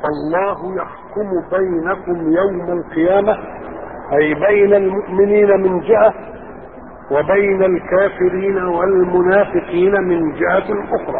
الله يحكم بينكم يوم القيامة أي بين المؤمنين من جهة وبين الكافرين والمنافقين من جهة أخرى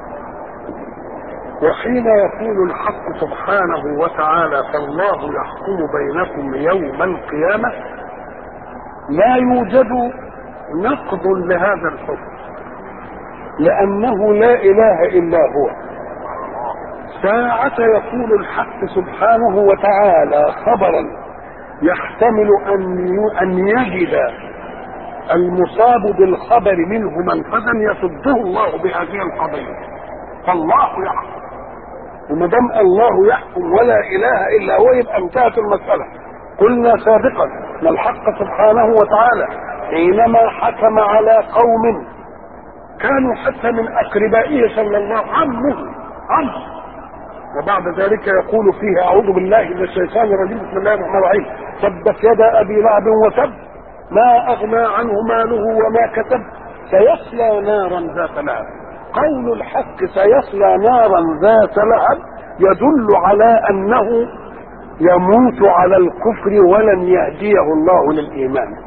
وحين يقول الحق سبحانه وتعالى فالله يحكم بينكم يوم القيامة لا يوجد نقض لهذا الحكم لأنه لا إله إلا هو ساعة يقول الحق سبحانه وتعالى خبرا يحتمل أن أن يجد المصاب بالخبر منه منفذا يصده الله بهذه القضية فالله يحكم وما دام الله يحكم ولا اله الا هو يبقى انتهت المساله قلنا سابقا ان الحق سبحانه وتعالى حينما حكم على قوم كانوا حتى من اقربائه صلى الله عمه عمه وبعد ذلك يقول فيه اعوذ بالله من الشيطان الرجيم بسم الله الرحمن الرحيم تبت يدا ابي لهب وتب ما اغنى عنه ماله وما كتب سيصلى نارا ذات لهب قول الحق سيصلى نارا ذات لهب يدل على انه يموت على الكفر ولن يهديه الله للايمان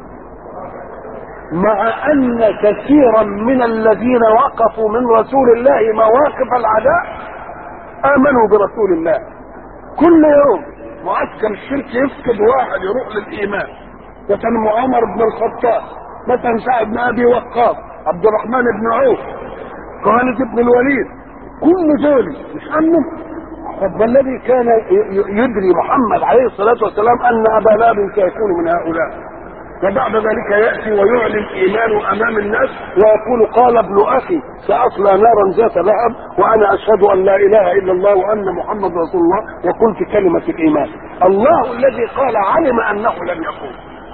مع ان كثيرا من الذين وقفوا من رسول الله مواقف العداء امنوا برسول الله كل يوم معسكر الشرك يفقد واحد يروح للايمان مثلا عمر بن الخطاب مثلا سعد بن ابي وقاص عبد الرحمن بن عوف خالد بن الوليد كل دول مش امنوا طب الذي كان يدري محمد عليه الصلاه والسلام ان ابا لهب سيكون من هؤلاء وبعد ذلك ياتي ويعلن ايمانه امام الناس ويقول قال ابن اخي ساصلى نارا ذات لهب وانا اشهد ان لا اله الا الله وان محمد رسول الله وقلت كلمه الايمان الله الذي قال علم انه لم يكون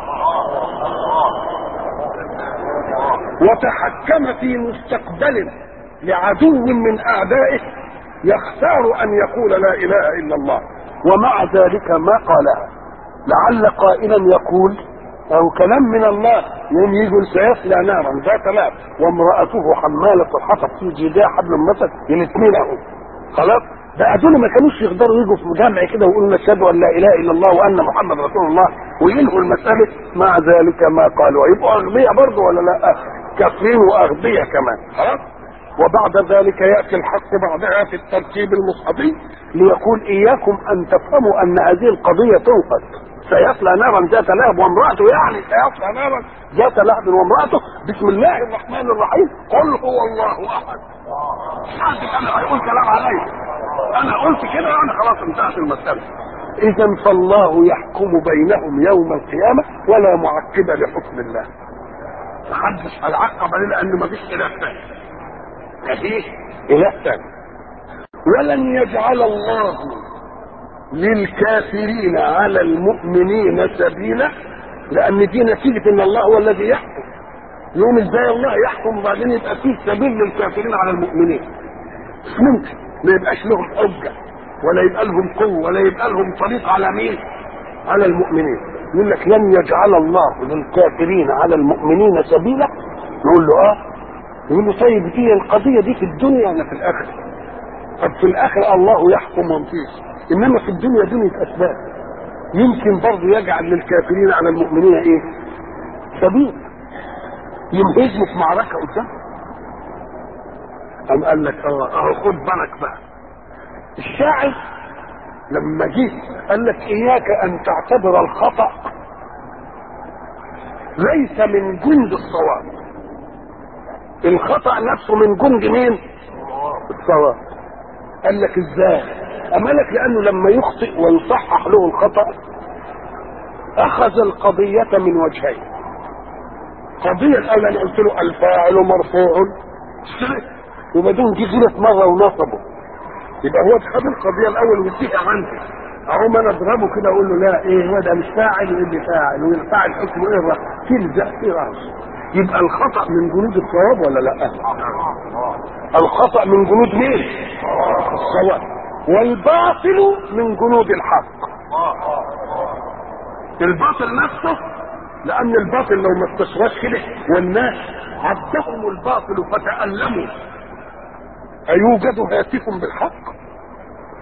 وتحكم في مستقبل لعدو من اعدائه يختار ان يقول لا اله الا الله ومع ذلك ما قالها لعل قائلا يقول او كلام من الله يوم يقول سيصلى نارا ذات لهب وامراته حماله الحطب في جيدها حبل مسد الاثنين اهو خلاص ده دول ما كانوش يقدروا يجوا في مجامع كده ويقولوا نشهد ان لا اله الا الله وان محمد رسول الله وينهوا المساله مع ذلك ما قالوا يبقوا اغبياء برضه ولا لا كافرين واغبياء كمان خلاص وبعد ذلك ياتي الحق بعدها في الترتيب المصحفي ليقول اياكم ان تفهموا ان هذه القضيه تنقذ سيصلى نارا ذات لهب وامراته يعني سيصلى نارا ذات لهب وامراته بسم الله الرحمن الرحيم قل هو الله احد حد كان هيقول كلام علي انا قلت كده انا خلاص انتهت المساله اذا فالله يحكم بينهم يوم القيامه ولا معقب لحكم الله محدش هيعقب عليه لان مفيش اله ثاني مفيش اله ثاني ولن يجعل الله للكافرين على المؤمنين سبيلا لان دي نتيجه ان الله هو الذي يحكم يوم ازاي الله يحكم وبعدين يبقى فيه سبيل للكافرين على المؤمنين مش ممكن ما يبقاش لهم حجه ولا يبقى لهم قوه ولا يبقى لهم طريق على مين على المؤمنين يقول لك لن يجعل الله للكافرين على المؤمنين سبيلا نقول له اه يقول له طيب دي القضيه دي في الدنيا ولا في الاخره طب في الاخره الله يحكم ومفيش انما في الدنيا دنيا اسباب يمكن برضه يجعل للكافرين على المؤمنين ايه سبيل ينهزموا في معركه قدام قام قال لك اه اهو خد بالك بقى الشاعر لما جه قال لك اياك ان تعتبر الخطا ليس من جند الصواب الخطا نفسه من جند مين الصواب قال لك ازاي اما لك لانه لما يخطئ ويصحح له الخطا اخذ القضيه من وجهين قضيه الاولى انا قلت له الفاعل مرفوع وبعدين جه غلط مره ونصبه يبقى هو خد القضيه الاول ويديها عندي اهو ما نضربه كده اقول له لا ايه هو ده مش فاعل يقول لي فاعل والفاعل حكمه ايه الرأس تلزق في راسه يبقى الخطا من جنود الصواب ولا لا الخطا من جنود مين الصواب والباطل من جنود الحق الباطل نفسه لان الباطل لو ما استشراش كده والناس عدهم الباطل فتألموا أيوجد هاتف بالحق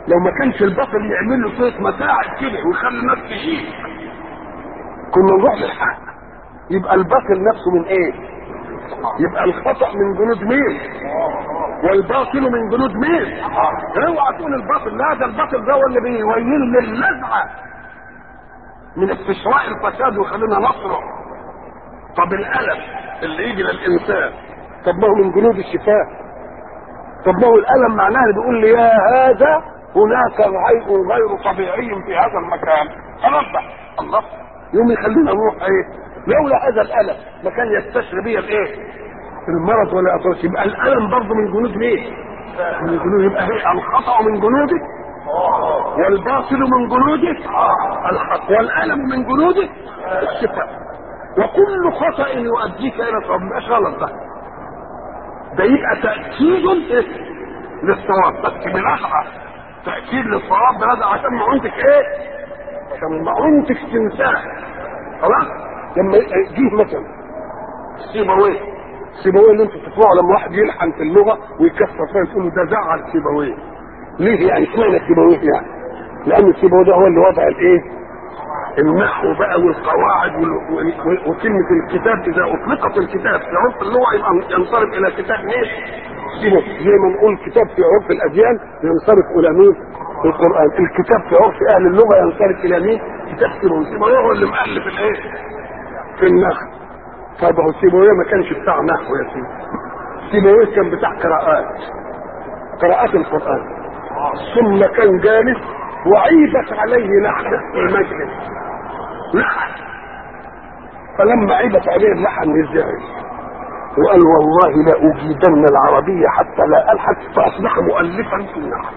لو ما كانش الباطل يعمل له صوت متاعب كده ويخلي الناس تشيك كنا نروح للحق يبقى الباطل نفسه من ايه يبقى الخطا من جنود مين والباطل من جنود مين اوعى تقول الباطل لا ده الباطل ده هو اللي بيويل للنزعه من استشراء الفساد ويخلينا نصره طب الالم اللي يجي للانسان طب ما هو من جنود الشفاء طب ما هو الالم معناه بيقول لي يا هذا هناك شيء غير طبيعي في هذا المكان انبه الله يوم يخلينا نروح ايه لولا هذا الالم ما كان يستشري بي الايه المرض ولا اطرش يبقى الالم برضه من جنود مين من جنود يبقى هي الخطا من جنوده والباطل من جنوده الحق والالم من جنوده الشفاء وكل خطا يؤديك الى صواب مش غلط ده ده يبقى تاكيد إيه؟ للصواب بس بنزعه تاكيد للصواب بنزعه عشان معونتك ايه عشان معونتك تنساه خلاص لما جه مثلا سيبويه سيبويه اللي انتوا بتسمعوا لما واحد يلحن في اللغه ويكسر فيها تقولوا ده زعل سيبويه ليه يعني اشمعنى سيبويه يعني؟ لان سيبويه ده هو اللي وضع الايه؟ النحو بقى والقواعد وال- وال- وكلمة الكتاب إذا أطلقت الكتاب في عرف اللغة يبقى ينصرف إلى كتاب مين؟ سيبه زي ما نقول كتاب في عرف الأديان ينصرف إلى مين؟ القرآن الكتاب في عرف أهل اللغة ينصرف إلى مين؟ كتاب سيبويه سيبويه هو اللي مؤلف الإيه؟ في النحو طب هو سيبويه ما كانش بتاع نحو يا سيدي سيبويه كان بتاع قراءات قراءات القرآن ثم كان جالس وعيبت عليه لحنة في المجلس لحن فلما عيبت عليه اللحن ازاي وقال والله لا اجيدن العربية حتى لا الحن فاصبح مؤلفا في النحو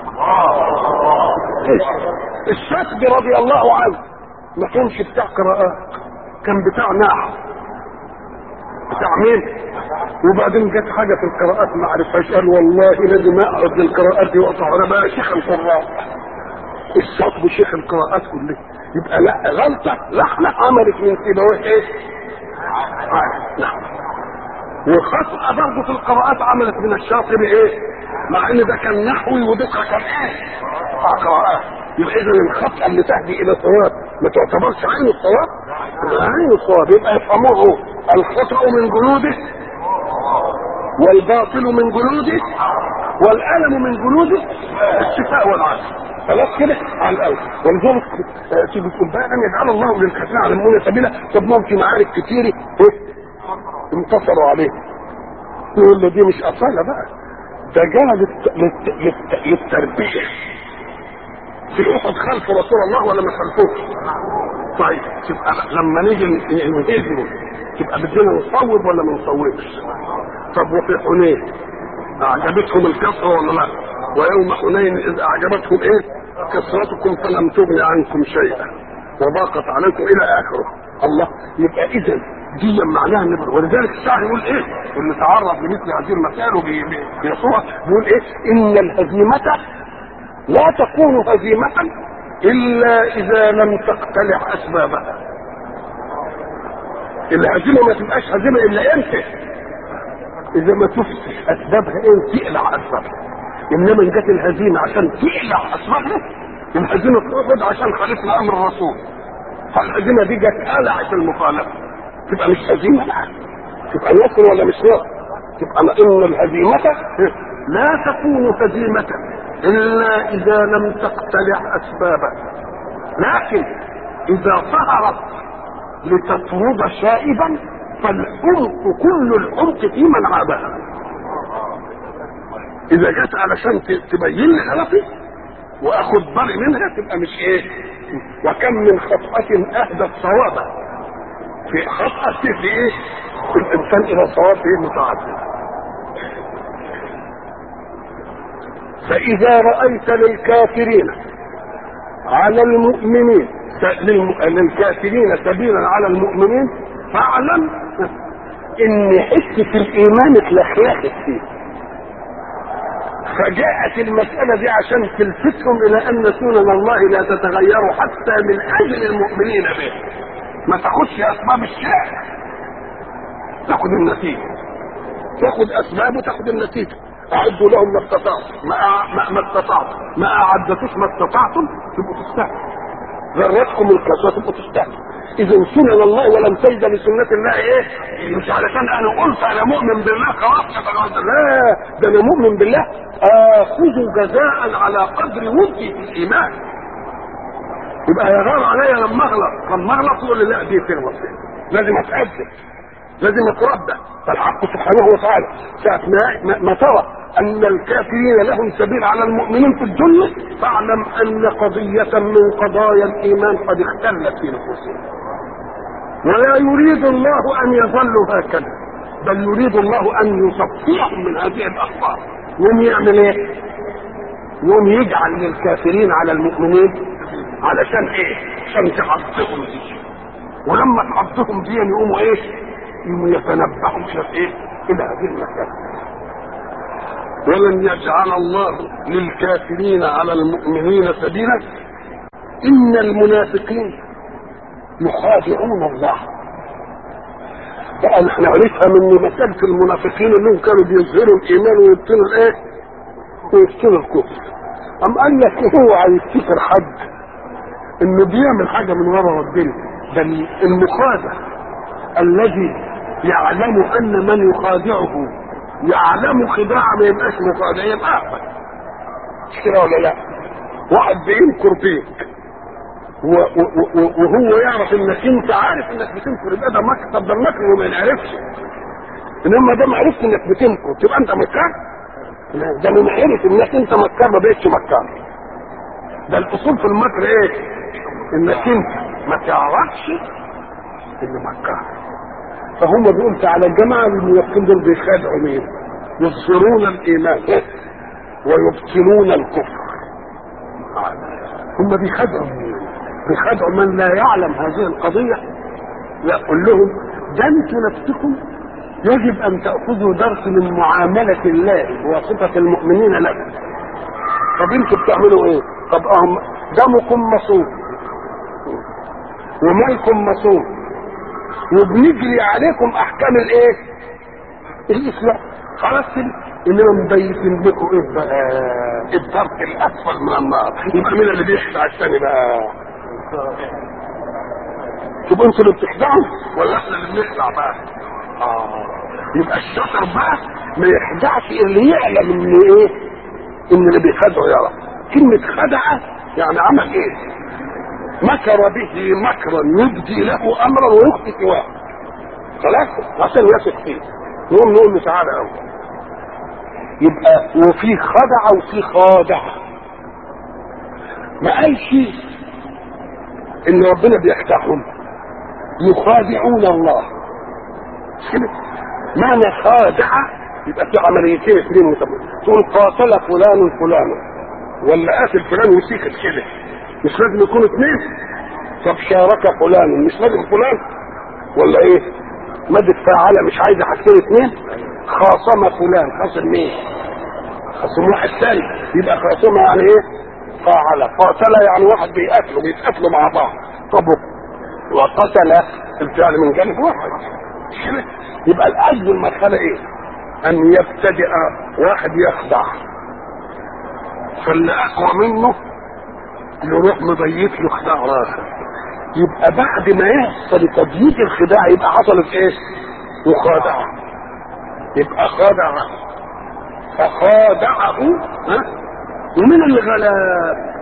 الشافعي رضي الله عنه ما كانش بتاع قراءات كان بتاع نحو بتاع مين وبعدين جت حاجه في القراءات ما عرفهاش قال والله لازم اقعد للقراءات دي واقطع انا بقى شيخ القراء الشطب شيخ القراءات كلها يبقى لا غلطه لحنه عملت من سيبويه ايه؟ نعم وخطأ برضه في القراءات عملت من الشاطبي ايه؟ مع ان ده كان نحوي ودقه كان ايه؟ بتاع قراءات يبقى اذا الخطأ اللي تهدي الى صواب ما تعتبرش عين الصواب؟ عين الصواب يبقى يفهموه الخطأ من جنوده والباطل من جنوده والألم من جنوده الشفاء والعافية خلاص كده على الأول ولذلك آه، تيجي تقول بقى أن يجعل الله للكافرين على المؤمنين سبيلا طب ما هو في معارك كتير إيه؟ انتصروا عليه يقول له دي مش أصالة بقى ده جاء للت... للت... للت... للتربية في أحد خلف رسول الله ولا ما خلفوش؟ طيب تبقى لما نيجي نهزمه تبقى بدنا نصور ولا ما نصورش؟ طب وفي حنين أعجبتهم الكثرة ولا لا؟ ويوم حنين إذ أعجبتهم إيه؟ كثرتكم فلم تغن عنكم شيئا وضاقت عليكم إلى آخره الله يبقى إذا دي معناها ان ولذلك الشاعر يقول ايه؟ اللي تعرض لمثل هذه المسائل وبيصورها بيقول ايه؟ ان الهزيمه لا تكون هزيمه الا اذا لم تقتلع اسبابها. الهزيمه ما تبقاش هزيمه الا امتى؟ اذا ما تفسح اسبابها ايه تقلع اسبابها انما ان جت الهزيمه عشان تقلع اسبابها الهزيمه تقعد عشان خالفنا امر الرسول فالهزيمه دي جت قلعت المخالفه تبقى مش هزيمه لا تبقى نصر ولا مش نصر تبقى ان الهزيمه لا تكون هزيمه الا اذا لم تقتلع اسبابها لكن اذا ظهرت لتطرد شائبا فالعمق كل العمق في من عابها اذا جت علشان ت- تبين لي غلطي واخد بالي منها تبقى مش ايه وكم من خطأة اهدت صوابا في خطأة في ايه في الانسان الى صواب ايه متعدد فاذا رأيت للكافرين على المؤمنين س- للم- للكافرين سبيلا على المؤمنين فاعلم ان حته الايمان اتلخلخت فيه فجاءت المسألة دي عشان تلفتهم إلى أن سنن الله لا تتغير حتى من أجل المؤمنين به ما تاخدش أسباب الشيء تاخد النتيجة تاخد أسباب وتاخد النتيجة اعدوا لهم ما استطعتم ما أع- ما, ما استطعتم ما اعدتوش ما استطعتم تبقوا تستهزئوا ذرتكم الكسوة تبقوا تستهزئوا اذا سنن الله ولم تجد لسنة الله ايه مش علشان انا قلت انا مؤمن بالله خلاص يبقى خلاص. لا ده انا مؤمن بالله اخذ جزاء على قدر ودي في الايمان يبقى يغار عليا لما اغلط لما اغلط يقول لي لا دي تغلط لازم اتأدب لازم اتربى فالحق سبحانه وتعالى ساعة ما, ما, ما ترى ان الكافرين لهم سبيل على المؤمنين في الدنيا فاعلم ان قضية من قضايا الايمان قد اختلت في نفوسهم ولا يريد الله ان يظلوا هكذا بل يريد الله ان يصفيهم من هذه الاخبار يوم يعمل ايه يوم يجعل للكافرين على المؤمنين علشان ايه عشان تحضهم دي ولما تحضهم دي يقوموا ايه يقوموا يتنبهوا الى ايه الى هذه المسألة ولن يجعل الله للكافرين على المؤمنين سبيلا ان المنافقين يخادعون الله بقى نحن نعرفها من مسألة المنافقين انهم كانوا بيظهروا الايمان ويبطلوا الايه ويبطلوا الكفر ام قال لك هو هيفتكر حد انه بيعمل حاجة من ورا ربنا بل المخادع الذي يعلم ان من يخادعه يعلم خداع ما يبقاش مخادع يبقى احسن مش كده ولا لا واحد بينكر فيك و- و- و- وهو يعرف انك انت عارف انك بتنكر يبقى ده مكر طب ده المكر وما يعرفش انما ده ما عرفت انك بتنكر تبقى انت مكار لا، ده من عرف انك انت مكار ما بقتش مكار ده الاصول في المكر ايه انك انت ما تعرفش انه مكار فهم بيقول تعالى الجماعه المنافقين دول بيخادعوا مين يظهرون الايمان ويبطلون الكفر هم بيخادعوا مين بيخادعوا من لا يعلم هذه القضيه يقول لهم ده انتوا نفسكم يجب ان تاخذوا درس من معامله الله بواسطه المؤمنين لكم طب انتوا بتعملوا ايه طب اهم دمكم مصوم ومالكم مصوم وبنجري عليكم احكام الايه الاسلام خلاص كده انما مبيتين لكم ايه بقى الدرك الاسفل من النار يبقى مين اللي بيخدع الثاني بقى تبقوا انتوا اللي بتخدعوا ولا احنا اللي بنخدع بقى اه يبقى الشاطر بقى ما يخدعش اللي يعلم ان ايه ان اللي بيخدعه يعرف كلمة خدعة يعني عمل ايه مكر به مكرا يبدي له امرا ويخفي سواه خلاص عشان يثق فيه نقوم نقول له تعالى اول يبقى وفي خدعة وفي خادعة ما قالش ان ربنا بيخدعهم يخادعون الله مش كده معنى خادعة يبقى في عمليتين اثنين متبقى. تقول قاتل فلان فلانا ولا قاتل فلان وسيكت كده مش لازم يكونوا اثنين طب شارك فلان مش لازم فلان ولا ايه مادة فاعلة مش عايزة حاجتين اثنين خاصم فلان خاصم مين خاصم واحد ثاني يبقى خاصمة يعني ايه فاعلة قاتل يعني واحد بيقاتلوا بيتقاتلوا مع بعض طب وقتل الفعل من جانب واحد مش كده؟ يبقى الاجل المرحلة ايه ان يبتدئ واحد يخدع فاللي اقوى منه يروح مبيت له خداع اخر يبقى بعد ما يحصل تبييت الخداع يبقى حصلت ايه مخادعة يبقى خادع فخادعه ها ومن اللي غلب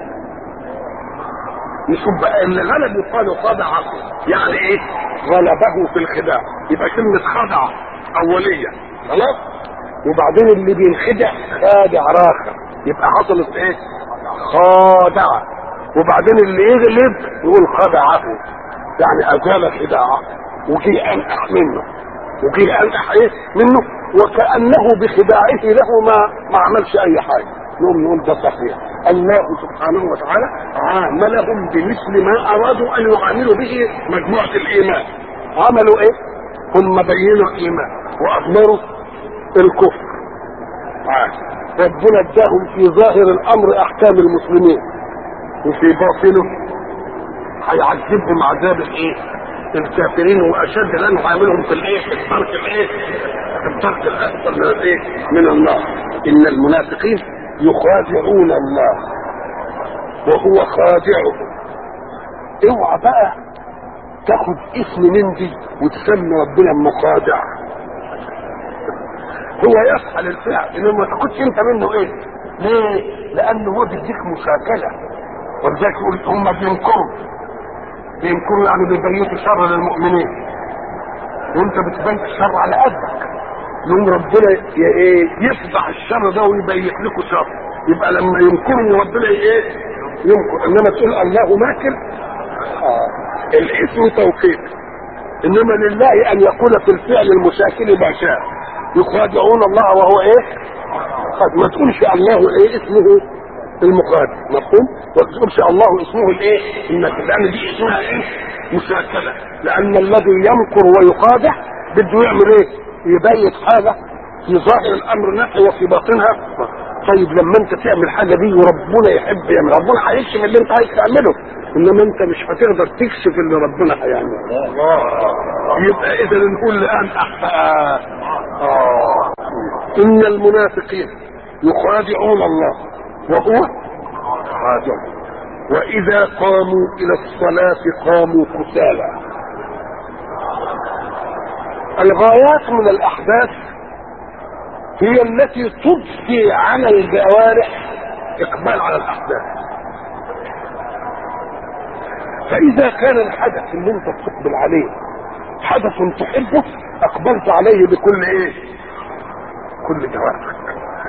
نشوف بقى اللي غلب يقال خدعه يعني ايه غلبه في الخداع يبقى كلمة خدعة أولية خلاص وبعدين اللي بينخدع خادع راخر يبقى حصلت ايه خادعة وبعدين اللي يغلب يقول خدعه يعني ازال خداعه وجي انقح منه وجي انقح ايه منه وكانه بخداعه له ما ما عملش اي حاجه نقوم نقول ده صحيح الله سبحانه وتعالى عاملهم بمثل ما ارادوا ان يعاملوا به مجموعه الايمان عملوا ايه هم بينوا الايمان واضمروا الكفر عاد. ربنا اداهم في ظاهر الامر احكام المسلمين وفي باطنه هيعذبهم عذاب الايه الكافرين واشد لانه هيعملهم في الايه في الدرك الايه في الدرك الاسفل من الايه؟ من النار ان المنافقين يخادعون الله وهو خادعهم اوعى بقى تاخد اسم من دي وتسمي ربنا المخادع هو يفعل الفعل انما ما تاخدش انت منه ايه ليه لانه هو بيديك مشاكله ولذلك يقول هم بينكروا بينكروا يعني بيبيتوا شر للمؤمنين وانت بتبيت الشر على قدك يوم ربنا ي- ايه يفضح الشر ده ويبين لكم شر يبقى لما ينكروا ربنا ايه ينكر انما تقول الله ماكر آه. الاسم توكيد انما لله ان يقول في الفعل المشاكل ما شاء يخادعون الله وهو ايه قد ما تقولش الله ايه اسمه المخادع مفهوم وما تقولش الله اسمه الايه النكر لان دي اسمها ايه مشاكله لان الذي يمكر ويخادع بده يعمل ايه يبيت حاجه في ظاهر الامر نفع وفي باطنها طيب لما انت تعمل حاجه دي وربنا يحب يعمل ربنا هيكشف اللي انت عايز تعمله انما انت مش هتقدر تكشف اللي ربنا هيعمله يبقى اذا نقول الان أحفاد آه. ان المنافقين يخادعون الله وهو خادع واذا قاموا الى الصلاه قاموا كسالى الغايات من الاحداث هي التي تضفي على الجوارح اقبال على الاحداث فاذا كان الحدث اللي انت تقبل عليه حدث تحبه اقبلت عليه بكل ايه كل جوارحك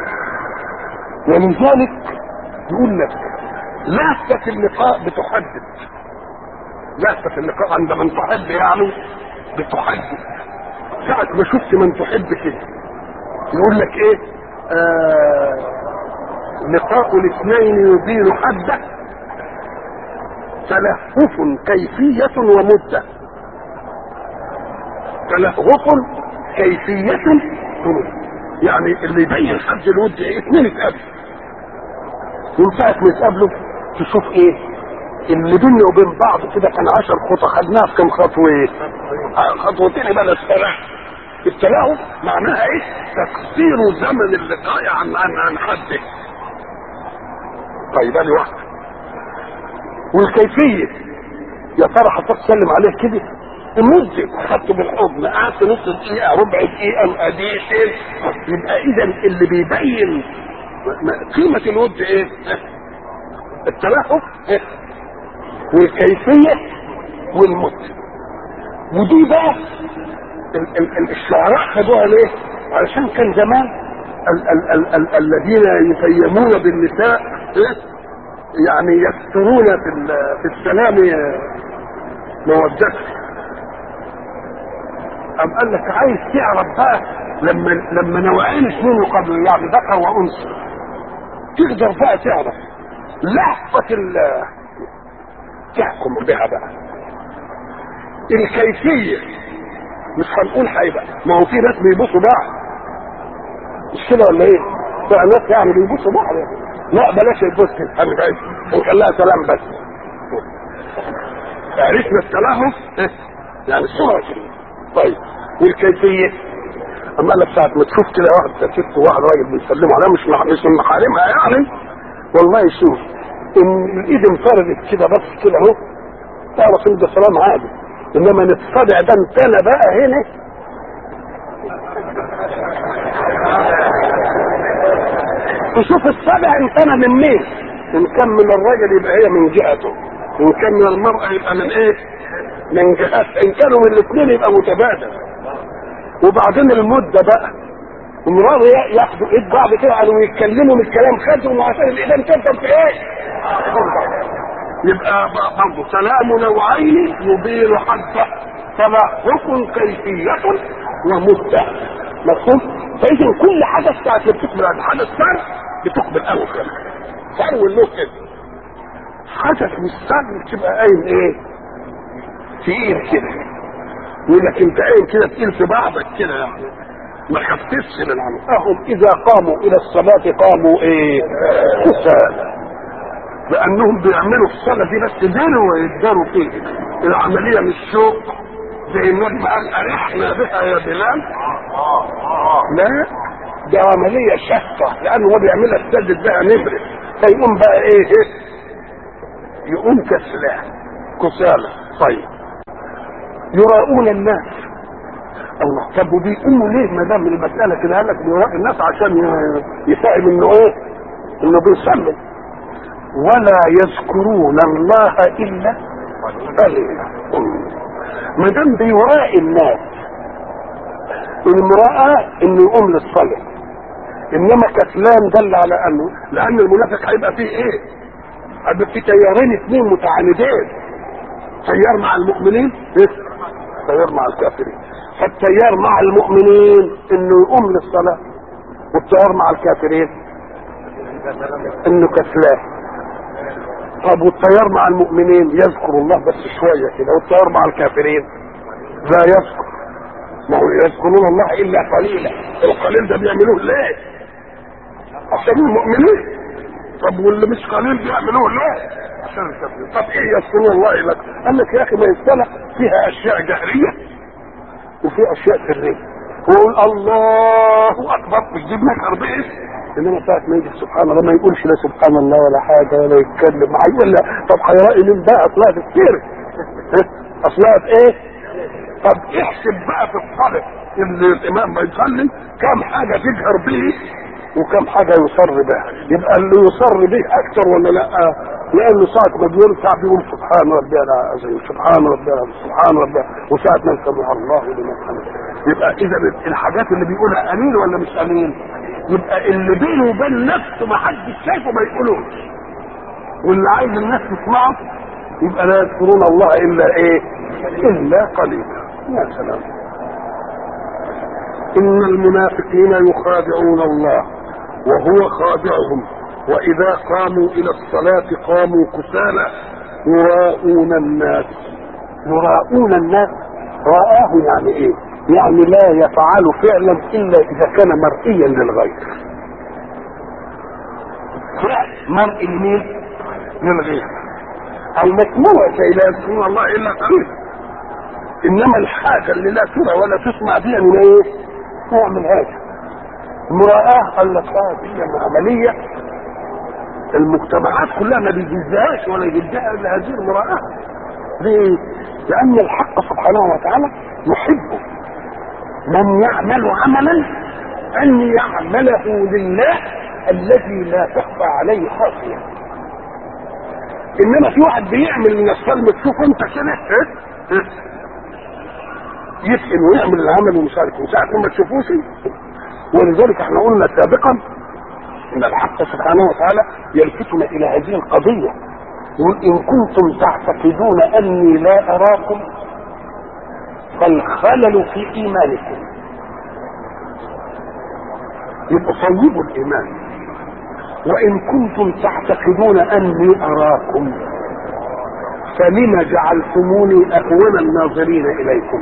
ولذلك يقول لك لهفة اللقاء بتحدد لهفة اللقاء عند من تحب يعني بتحدد ساعة ما شفت من تحب كده يقول لك ايه آه لقاء الاثنين يبين حده تلهف كيفية ومدة تلهف كيفية ومدة يعني اللي يبين حد الود ايه اثنين اتقابلوا من ساعة ما يتقابلوا تشوف ايه اللي بيننا وبين بعض كده كان عشر خطى خدناها في كم خطوة ايه خطوتين يبقى التلاهف التلاهف معناها ايه تقصير زمن اللقاء عن عن عن حده طيب ادي واحدة والكيفية يا ترى هتسلم عليه كده المدة خدته بالحضن قعدت نص دقيقة ربع دقيقة دقيقتين يبقى إذا اللي بيبين قيمة الود إيه؟ التلهف إيه؟ والكيفية والمدة ودي بقى ال- ال- ال- الشعراء خدوها ليه؟ علشان كان زمان ال- ال- ال- ال- الذين يتيمون بالنساء إيه؟ يعني يسترون في ال- في السلام مودته أم قال لك عايز تعرف بقى لما لما نوعين اثنين يقابلوا يعني ذكر وانثى تقدر بقى تعرف لحظة ال تحكم بها بقى الكيفية مش هنقول هيبقى ما هو في ناس بيبصوا بعض مش كده ولا ايه؟ بقى ناس يعني بيبصوا بعض لا بلاش البص انا بعيد نخليها سلام بس عرفنا التلهف يعني الصورة كده طيب والكيفية اما قال لك ساعة ما تشوف كده واحد ست وواحد راجل بيسلموا عليها مش مع- مش من محارمها يعني والله شوف ان الايد انفردت كده بس كده اهو تعرف ان ده سلام عادي انما نتصدع ده انتنا بقى هنا تشوف الصدع انتنا من مين ان كان من الراجل يبقى هي من جهته وان كان من المرأة يبقى من ايه من جهات ان كانوا من الاثنين يبقى متبادل وبعدين المدة بقى ومرار ياخدوا ايد بعض كده قالوا يتكلموا من الكلام خدهم عشان الايدين تفضل في ايه يبقى برضه سلام نوعين يبين حده تلهف كيفية ومدة مفهوم؟ فإذا كل حدث ساعة ما بتقبل على حدث ثاني بتقبل أول كده فأول له كده حدث مستقبل تبقى قايم إيه؟ تقيل كده يقول لك أنت قايم كده تقيل في بعضك كده يعني ما خفتش من العمل أهم إذا قاموا إلى الصلاة قاموا إيه؟ كسالى لانهم بيعملوا الصلاه دي بس داروا ويداروا فيه العمليه مش شوق زي النبي ما قال ارحنا بها يا بلال لا دي عملية شاقة لأنه هو بيعملها تسدد بها نبرة فيقوم بقى إيه إيه يقوم كسلان كسالى طيب يراؤون الناس الله طب وبيقوموا ليه ما دام المسألة كده قال لك بيراء الناس عشان يفهم إنه إيه إنه بيصلي ولا يذكرون الله إلا قليلا ما دام بيراء الناس المراءة انه يقوم للصلاة انما كسلان دل على انه لان المنافق هيبقى فيه ايه هيبقى فيه تيارين اثنين متعاندين تيار مع المؤمنين إيه؟ تيار مع الكافرين فالتيار مع المؤمنين انه يقوم للصلاة والتيار مع الكافرين انه كسلان طب والتيار مع المؤمنين يذكر الله بس شوية كده والتيار مع الكافرين لا يذكر ما هو يذكرون الله الا قليلا القليل ده بيعملوه ليه عشان المؤمنين طب واللي مش قليل بيعملوه ليه عشان الكافرين طب ايه يذكرون الله الا قال لك يا اخي ما الصلاه فيها اشياء جهريه وفي اشياء سريه ويقول الله اكبر بتجيب لك اربعه انما ساعه ما يجي سبحان الله ما يقولش لا سبحان الله ولا حاجه ولا يتكلم معاه يقول لا طب هيرأي مين بقى اصلها في السير اصلها في ايه؟ طب احسب بقى في الصلاه اللي الامام ما يصلي كم حاجه تجهر به وكم حاجه يصر بها يبقى اللي يصر به اكثر ولا لا لانه ساعه ما بيركع بيقول سبحان ربي العظيم سبحان ربي العظيم سبحان ربي وساعه ما سمع الله لمن حمده يبقى اذا الحاجات اللي بيقولها قليل ولا مش قليل يبقى اللي بينه وبين نفسه ما حدش شايفه ما يقولوش واللي عايز الناس تسمعه يبقى لا يذكرون الله الا ايه الا قليلا يا سلام ان المنافقين يخادعون الله وهو خادعهم واذا قاموا الى الصلاه قاموا كسالى يراءون الناس يراءون الناس رآه يعني ايه يعني لا يفعل فعلا الا اذا كان مرئيا للغير فعل مرئي لمين للغير المسموع شيء لا يذكرون الله الا قليلا انما الحاجه اللي لا ترى ولا تسمع دي من ايه نوع من هذا المراءة قال لك اه دي عملية المجتمعات كلها ما بيجزهاش ولا يجزها الا هذه المراءة ليه؟ لأن الحق سبحانه وتعالى يحب من يعمل عملا أن يعمله لله الذي لا تخفى عليه خافية إنما في واحد بيعمل من السلم تشوف أنت كده إيه؟ إيه؟ يتقن ويعمل العمل ومش عارف وساعة ما تشوفوش ولذلك احنا قلنا سابقا ان الحق سبحانه وتعالى يلفتنا الى هذه القضيه يقول ان كنتم تعتقدون اني لا اراكم فالخلل في ايمانكم يبقى صيبوا الايمان وان كنتم تعتقدون اني اراكم فلم جعلتموني اهون الناظرين اليكم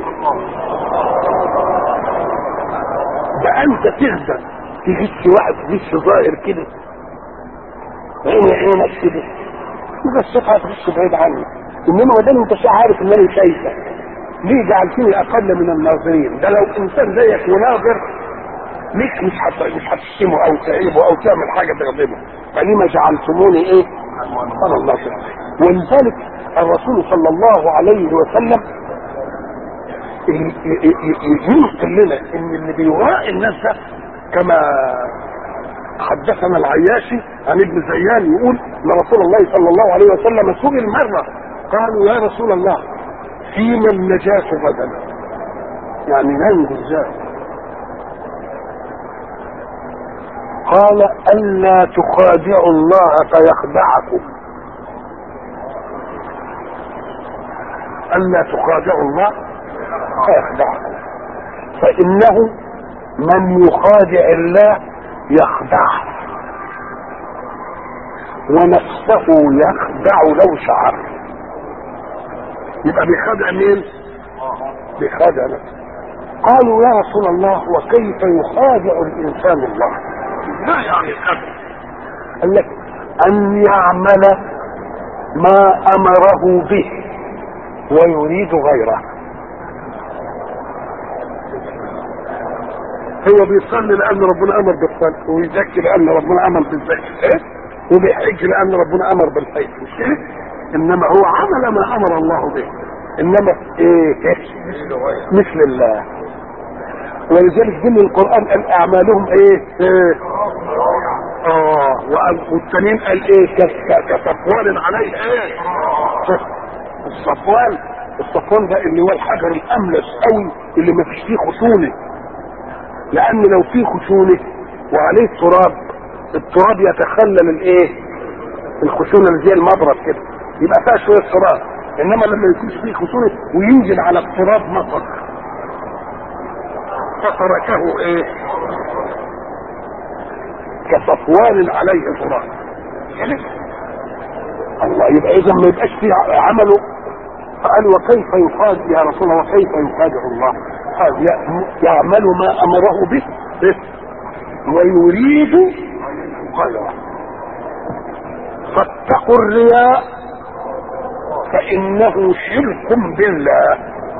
ده انت تقدر تغش واحد غش ظاهر كده عيني عينك كده مغشتها تغش بعيد عني انما ما دام انت عارف ان انا شايفك ليه جعلتني اقل من الناظرين ده لو انسان زيك وناظر ليك مش حت... مش هتشتمه او تعيبه او تعمل حاجه تغضبه فلما جعلتموني ايه؟ سبحان الله ولذلك الرسول صلى الله عليه وسلم ينقل لنا ان اللي بيراعي الناس ده كما حدثنا العياشي عن ابن زيان يقول ان رسول الله صلى الله عليه وسلم سئل مره قالوا يا رسول الله فيما النجاة غدا يعني ننجو ازاي قال ألا تخادعوا الله فيخدعكم ألا تخادعوا الله فيخدعكم فإنه من يخادع الله يخدعه ونفسه يخدع لو شعر يبقى بيخادع مين بيخادع نفسه قالوا يا رسول الله وكيف يخادع الانسان الله لا يعني الخدع قال لك ان يعمل ما امره به ويريد غيره هو بيصلي لان ربنا امر بالصلاه ويزكي لان ربنا امر بالزكاه إيه؟ وبيحج لان ربنا امر بالحج مش كده؟ انما هو عمل ما امر الله به انما ايه مش لله ولذلك ضمن القران قال اعمالهم ايه, إيه؟ اه وقال- والتانيين قال ايه ك- ك- كصفوان عليه ايه الصفوان الصفوان ده اللي هو الحجر الاملس قوي اللي ما فيش فيه خشونه لان لو فيه خشونه وعليه تراب التراب يتخلل الايه الخشونه اللي زي المبرد كده يبقى فيها شويه تراب انما لما يكونش فيه خشونه وينزل على التراب مطر فتركه ايه كصفوان عليه تراب الله يبقى اذا ما يبقاش في عمله قال وكيف يخادع يا رسول الله وكيف يخادع الله قال يع- يعمل ما امره به به ويريد غيره فاتقوا الرياء فانه شرك بالله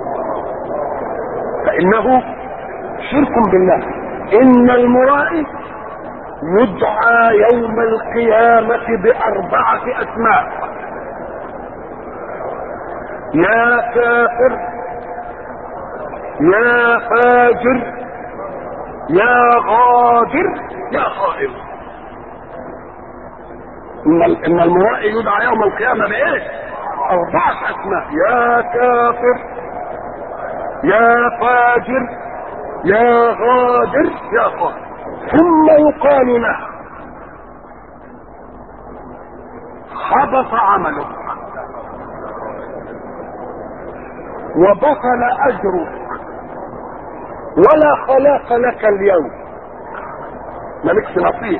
فانه شرك بالله ان المرائي يدعى يوم القيامة بأربعة أسماء يا كافر يا فاجر يا غادر يا خائن إن ال- إن المرائي يدعى يوم القيامة بإيه؟ أربعة أسماء يا كافر يا فاجر يا غادر يا خائن ثم يقال له حبط عملك وبطل اجرك ولا خلاق لك اليوم مالكش نصيب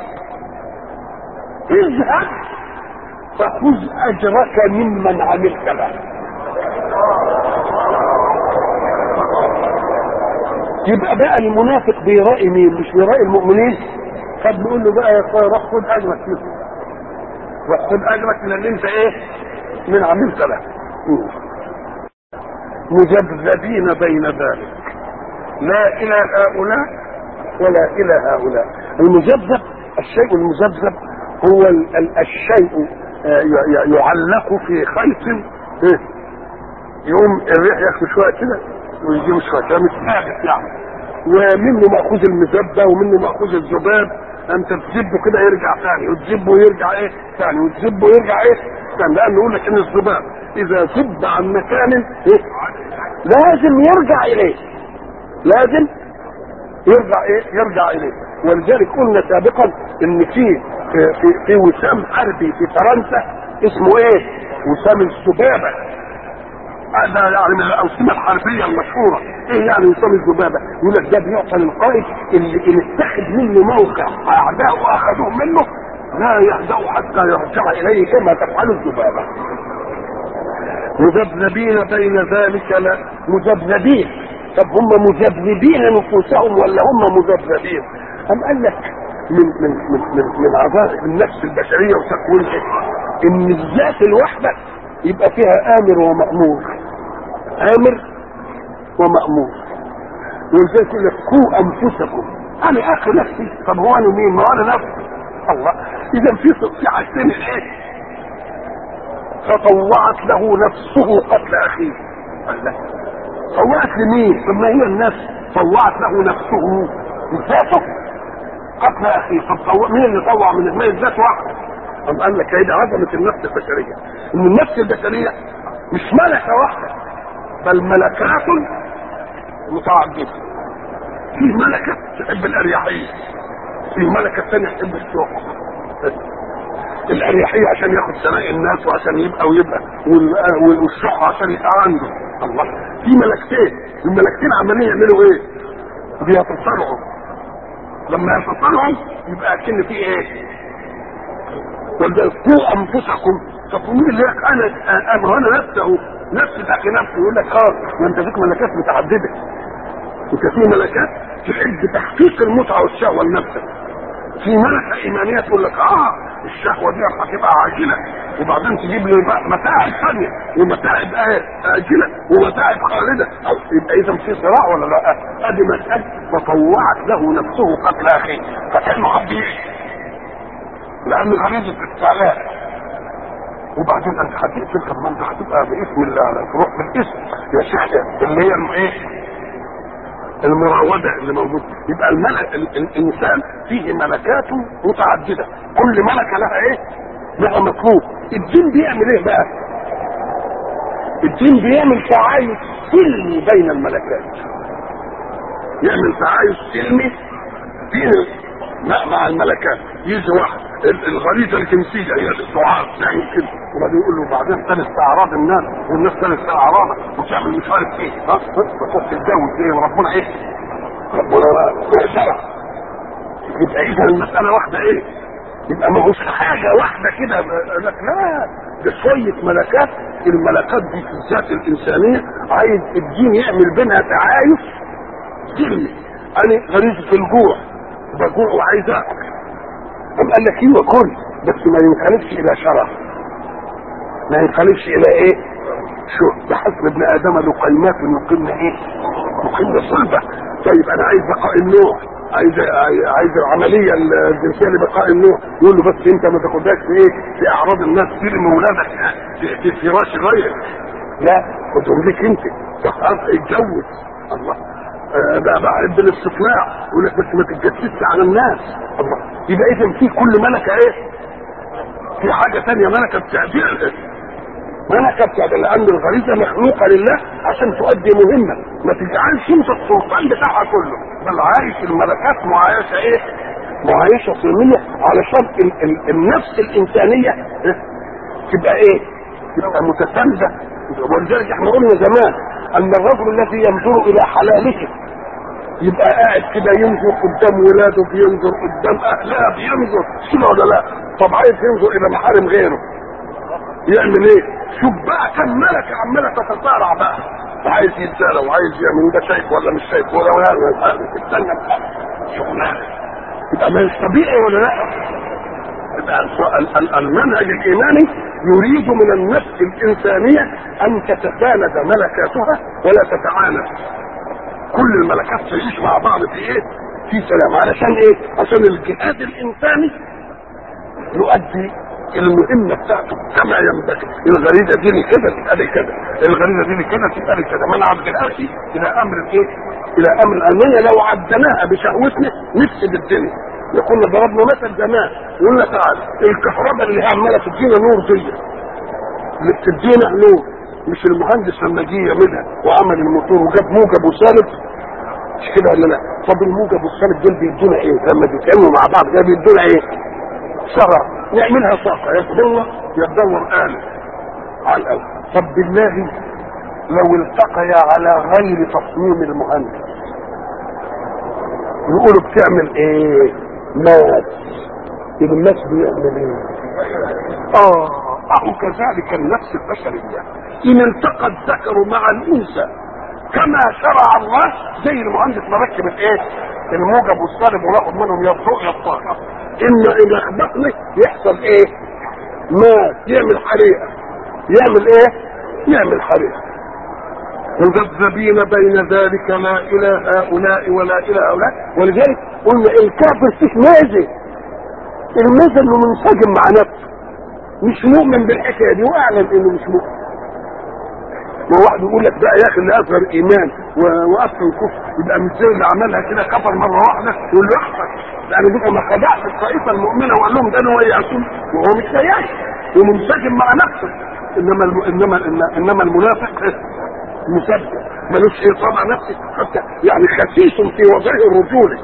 اذهب فخذ اجرك ممن عملت له يبقى بقى المنافق بيرائي مين مش بيرائي المؤمنين طب نقول له بقى يا اخويا روح خد اجرك فيهم روح خد اجرك من اللي انت ايه من عملت له مم. مذبذبين بين ذلك لا الى هؤلاء ولا الى هؤلاء المذبذب الشيء المذبذب هو ال- ال- الشيء آه، ي- ي- يعلق في خيط إيه؟ يقوم الريح ياخد شويه كده ويجيب شويه كده مش ثابت يعني ومنه ماخوذ المذبه ومنه ماخوذ الذباب انت تذبه كده يرجع ثاني وتذبه ويرجع ايه ثاني وتذبه ويرجع ايه ثاني لانه يقول لك ان الذباب اذا ذب عن مكان إيه؟ لازم يرجع اليه لازم يرجع ايه يرجع اليه ولذلك قلنا سابقا ان في في في, في وسام حربي في فرنسا اسمه ايه وسام الذبابه هذا يعني من الأوسمة الحربية المشهورة ايه يعني وسام الذبابة يقول لك ده بيعطى للقائد اللي ان اتخذ منه موقع اعداؤه اخذوه منه لا يهدأ حتى يرجع اليه كما تفعل الذبابة مذبذبين بين ذلك لا مذبذبين طب هم مذبذبين نفوسهم ولا هم مذبذبين أم قال لك من من من من, من عظائم النفس البشريه وتكوينها ان الذات الواحده يبقى فيها امر ومامور امر ومامور ولذلك يقول لك قوا انفسكم انا اخي نفسي طب هو انا مين؟ ما هو انا نفسي الله اذا في في حاجتين ايه؟ فطوعت له نفسه قتل اخيه قال لا طوعت لمين؟ طب ما هي النفس طوعت له نفسه ذاته قتل اخيه طب طوع مين اللي طوع من ما الذات واحده طب قال لك هي عظمه النفس البشريه ان النفس البشريه مش ملكه واحده بل ملكات متعدده في ملكه تحب الاريحيه في ملكه ثانيه تحب الشوق الاريحيه عشان ياخد ثناء الناس وعشان يبقى ويبقى وال- والشح عشان يبقى عنده الله في ملكتين الملكتين عمالين يعملوا ايه؟ بيتصارعوا لما يتصارعوا يبقى اكن في ايه؟ ولذلك قوا انفسكم طب مين اللي لك انا انا انا نفسي اهو نفسي تحكي نفسي يقول لك اه ما انت فيك ملكات متعدده انت في ملكات تحب تحقيق المتعه والشهوه لنفسك في ملكه ايمانيه تقول لك اه الشهوه دي هتبقى عاجله وبعدين تجيب لي بقى متاعب ثانيه ومتاعب ايه اجله ومتاعب خالده أو يبقى اذا في صراع ولا لا؟ ادي مساله فطوعت له نفسه قتل اخيه فكانه حب يعيش لان غريزه الاستعلاء وبعدين انت هتقتل طب ما انت هتبقى باسم الله على تروح بالاسم يا شيخ اللي هي الم- ايه المراوده اللي موجوده يبقى الملك ال- الانسان فيه ملكات متعدده كل ملكه لها ايه؟ لها مطلوب الدين بيعمل ايه بقى؟ الدين بيعمل تعايش سلمي بين الملكات يعمل تعايش سلمي بين لا مع الملكات يجي واحد ال- الغريزه الجنسيه هي الدعاء يعني كده وبعدين يقول له بعدين تلف اعراض الناس والناس تلف اعراضك وتعمل مش عارف ايه ها تروح تتجوز ايه وربنا ايه؟ ربنا شرع يبقى اذا المساله واحده ايه؟ يبقى ما هوش حاجه واحده كده ب- لك لا ده شويه ملكات الملكات دي في الذات الانسانيه عايز الدين يعمل بينها تعايش سلمي انا غريزه الجوع بجوع وعايز اكل طب قال لك ايوه كل بس ما ينقلبش الى شرف ما ينقلبش الى ايه شو بحسب ابن ادم لقيمات يقيمن ايه يقيمن صلبه طيب انا عايز بقاء النوع عايز عايز العمليه الجنسيه لبقاء النوع يقول له بس انت ما تاخدهاش في ايه في اعراض الناس ترمي ولادك في, في فراش غيرك لا خدهم ليك انت خلاص اتجوز الله آه، بقى بقى بالاستطلاع يقول لك بس ما تتجسسش على الناس الله يبقى اذا في كل ملكه ايه؟ في حاجه ثانيه ملكه بتعديل ملكه بتعديل لان الغريزه مخلوقه لله عشان تؤدي مهمه ما تجعلش انت السلطان بتاعها كله بل عايش الملكات معايشه ايه؟ معايشه سلميه علشان ال- ال- النفس الانسانيه إيه؟ تبقى ايه؟ تبقى متسامده ولذلك احنا قلنا زمان ان الرجل الذي ينظر الى حلاله يبقى قاعد كده ينظر قدام ولاده بينظر قدام اهلها بينظر كده ولا لا طب عايز ينظر الى محارم غيره يعمل ايه شوف بقى كم ملكه عماله تتصارع بقى عايز يتزارع وعايز يعمل ده شايف ولا مش شايف ولا ولا استنى شغلانه يبقى ما مش طبيعي ولا لا يبقى ال- ال- المنهج الايماني يريد من النفس الانسانيه ان تتساند ملكاتها ولا تتعاند كل الملكات تعيش مع بعض في ايه في سلام علشان ايه عشان الجهاد الانساني يؤدي المهمة بتاعته كما ينبغي الغريزة دي كده تبقى لي كده الغريزة دي كده تبقى لي كده من عبد الآتي إلى أمر إيه إلى أمر الألمانيا لو عدناها بشهوتنا نفسد الدنيا كنا ضربنا مثل زمان قلنا تعالى الكهرباء اللي هي عمالة تدينا نور دي اللي بتدينا نور مش المهندس لما جه يعملها وعمل الموتور وجاب موجب وسالب مش كده ولا لا؟ طب الموجب والسالب دول بيدونا ايه؟ لما بيتعملوا مع بعض ده بيدونا ايه؟ شرع نعملها طاقه يا تدور يا تدور آلة على الأول طب بالله لو التقيا على غير تصميم المهندس يقولوا بتعمل ايه؟ ماس الماس بيعمل ايه؟ اه اهو كذلك النفس البشريه ان التقى الذكر مع الانثى كما شرع الله زي المهندس مركب الايه؟ الموجب والسالب وناخد منهم يا الضوء يا الطاقه اما ان اخبطنا يحصل ايه؟ ما يعمل حريقه يعمل ايه؟ يعمل حريقه مذبذبين بين ذلك لا الى هؤلاء ولا الى هؤلاء ولذلك قلنا الكافر فيه ميزه الميزه انه منسجم مع نفسه مش مؤمن بالحكايه دي واعلن انه مش مؤمن وواحد يقول لك بقى يا اخي اللي اصغر ايمان و- واصل الكفر يبقى مش زي اللي عملها كده كفر مره واحده يقول له احسن لان بيبقى ما خدعش الطائفه المؤمنه وقال لهم ده انا ويأسون وهو مش زيك ومنسجم مع نفسه انما الم... انما إن- انما المنافق مسجل ملوش ايه طبع نفسي حتى يعني خسيس في وضعه الرجولي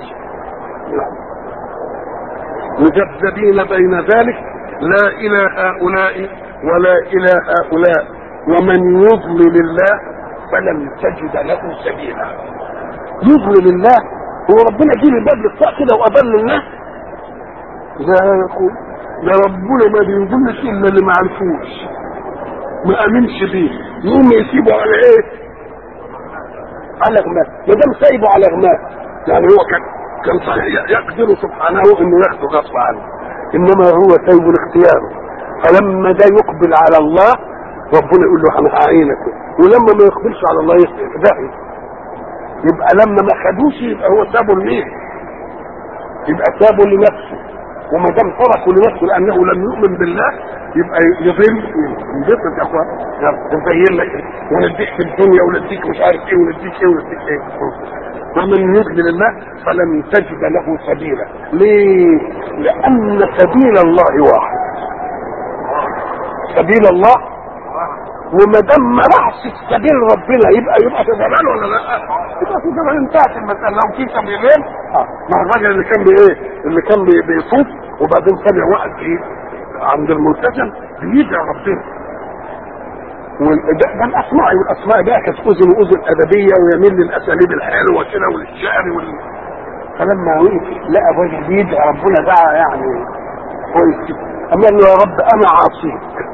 مذبذبين بين ذلك لا الى هؤلاء ولا الى هؤلاء ومن يضلل الله فلن تجد له سبيلا يضلل الله هو ربنا جه الباب للطاق كده واضل الناس لا يقول ده ربنا ما بيضلش الا اللي ما عرفوش ما امنش بيه يقوم يسيبه على ايه على غماء ما دام سايبه على غماء يعني هو كان كان صحيح يقدر سبحانه انه ياخده غصب عنه انما هو سايبه لاختياره فلما ده يقبل على الله ربنا يقول له انا هعينك ولما ما يقبلش على الله يهدى يبقى لما ما خدوش يبقى هو سابه لمين؟ يبقى سابه لنفسه وما دام تركه لنفسه لانه لم يؤمن بالله يبقى يضل ينبسط يا اخوان يبين لك ونديك في الدنيا ونديك مش عارف ايه ونديك ايه ونديك ايه ومن يضلل الله فلن تجد له سبيلا ليه؟ لان سبيل الله واحد سبيل الله وما دام ما راحش في سبيل ربنا يبقى يبقى في ضلال ولا لا؟ يبقى في ضلال انتهت المساله لو في سبيلين اه ما الراجل اللي كان بايه؟ اللي كان بي- بيطوف وبعدين سمع واحد ايه؟ عند الملتزم بيدعي ربنا وده ده الاسماء والاسماء بقى كانت اذن واذن ادبيه ويميل للاساليب الحلوه كده وللشعر وال فلما وقف لقى الراجل بيدعي ربنا دعا يعني كويس كده قال له يا رب انا عاصيك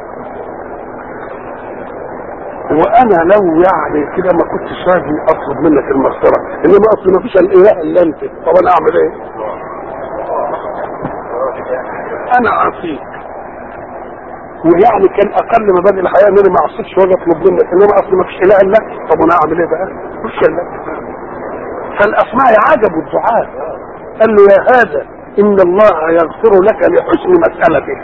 وانا لو يعني كده ما كنتش لازم اطلب منك المغفره انما اصل ما فيش الاله الا انت طب انا اعمل ايه؟ انا عاصيك ويعني كان اقل مبادئ الحياه ان انا ما اعصيكش واجي اطلب منك انما اصل ما فيش اله الا انت طب انا اعمل ايه بقى؟ مش الا فالاسماء عجب الدعاء قال له يا هذا ان الله يغفر لك لحسن مسالتك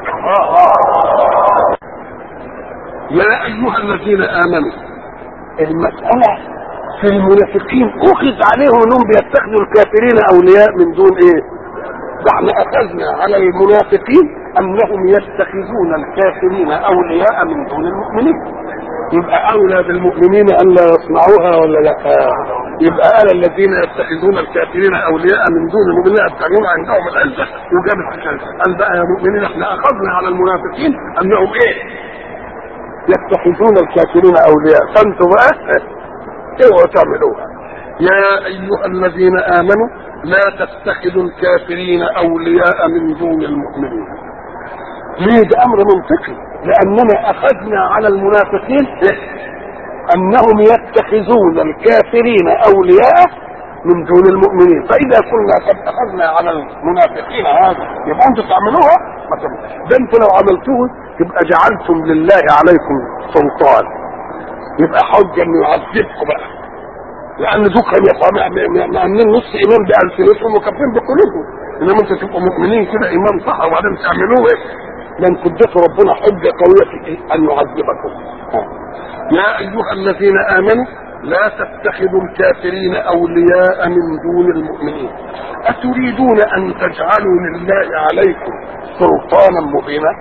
يا ايها الذين امنوا المساله في المنافقين اخذ عليهم انهم بيتخذوا الكافرين اولياء من دون ايه؟ ده احنا اخذنا على المنافقين انهم يتخذون الكافرين اولياء من دون المؤمنين يبقى اولى بالمؤمنين ان لا يصنعوها ولا لا يبقى قال الذين يتخذون الكافرين اولياء من دون المؤمنين يبتغون عندهم العزه وجاب الحكايه قال بقى يا مؤمنين احنا اخذنا على المنافقين انهم ايه يتخذون الكافرين اولياء فانتم بقى اوعوا تعملوها يا ايها الذين امنوا لا تتخذوا الكافرين اولياء من دون المؤمنين ليه ده امر منطقي لاننا اخذنا على المنافقين انهم يتخذون الكافرين اولياء من دون المؤمنين فاذا كنا قد اخذنا على المنافقين هذا يبقى انتم تعملوها ما تعملوش. ده انتم لو عملتوه يبقى جعلتم لله عليكم سلطان يبقى حجه انه يعذبكم بقى لان دول كانوا عاملين نص ايمان بالسنتهم وكافرين بقلوبهم انما انتوا تبقوا مؤمنين كده ايمان صح وبعدين تعملوه ايه؟ لان قدرتوا ربنا حجه قويه في إيه؟ ان يعذبكم يا ايها الذين امنوا لا تتخذوا الكافرين اولياء من دون المؤمنين اتريدون ان تجعلوا لله عليكم سلطانا مبينا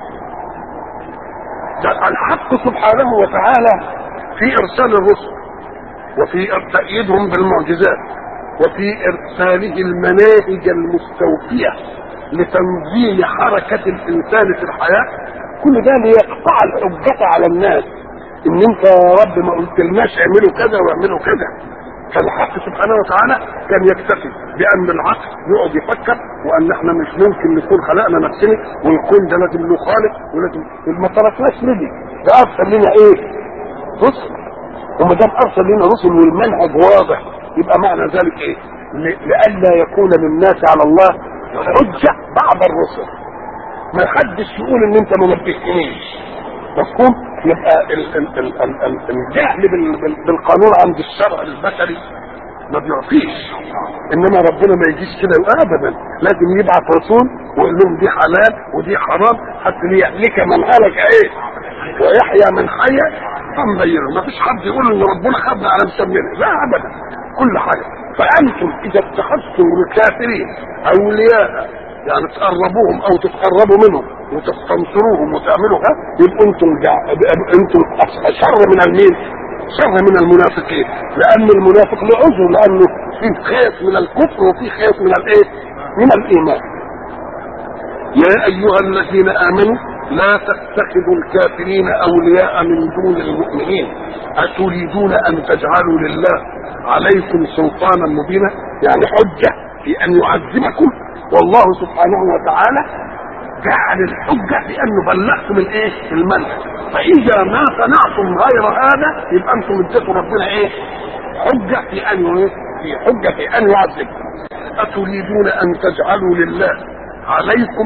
ده الحق سبحانه وتعالى في ارسال الرسل وفي تأييدهم بالمعجزات وفي إرساله المناهج المستوفية لتنظيم حركة الإنسان في الحياة كل ده ليقطع الحجة على الناس إن أنت يا رب ما قلتلناش اعملوا كذا واعملوا كذا فالحق سبحانه وتعالى كان يكتفي بأن العقل يقعد يفكر وأن احنا مش ممكن نكون خلقنا نفسنا والكون ده لازم له خالق ولازم ما تركناش ندي ده أرسل لنا إيه؟ رسل وما دام ارسل لنا رسل والمنهج واضح يبقى معنى ذلك ايه؟ ل- لئلا يكون للناس على الله حجه بعد الرسل. ما حدش يقول ان انت ما نبهتنيش. مفهوم؟ يبقى ال- ال- ال- ال- ال- الجهل بال- بال- بالقانون عند الشرع البشري ما بيعطيش انما ربنا ما يجيش كده يقول ابدا لازم يبعث رسول ويقول لهم دي حلال ودي حرام حتى ليهلك من هلك ايه ويحيى من حي عن بينه ما فيش حد يقول ان ربنا خدنا على مسمينا لا ابدا كل حاجه فانتم اذا اتخذتم الكافرين اولياء يعني تقربوهم او تتقربوا منهم وتستنصروهم وتعملوا ها يبقوا انتم جع- انتم شر من المين؟ شر من المنافقين لان المنافق له عذر لانه فيه خيط من الكفر وفيه خيط من الايه؟ من الايمان يا ايها الذين امنوا لا تتخذوا الكافرين اولياء من دون المؤمنين اتريدون ان تجعلوا لله عليكم سلطانا مبينا يعني حجه في ان يعذبكم والله سبحانه وتعالى جعل الحجه في انه بلغتم الايه؟ المنهج فاذا ما صنعتم غير هذا يبقى انتم اديتوا ربنا ايه؟ حجه في ان ايه؟ في حجه في ان يعذبكم اتريدون ان تجعلوا لله عليكم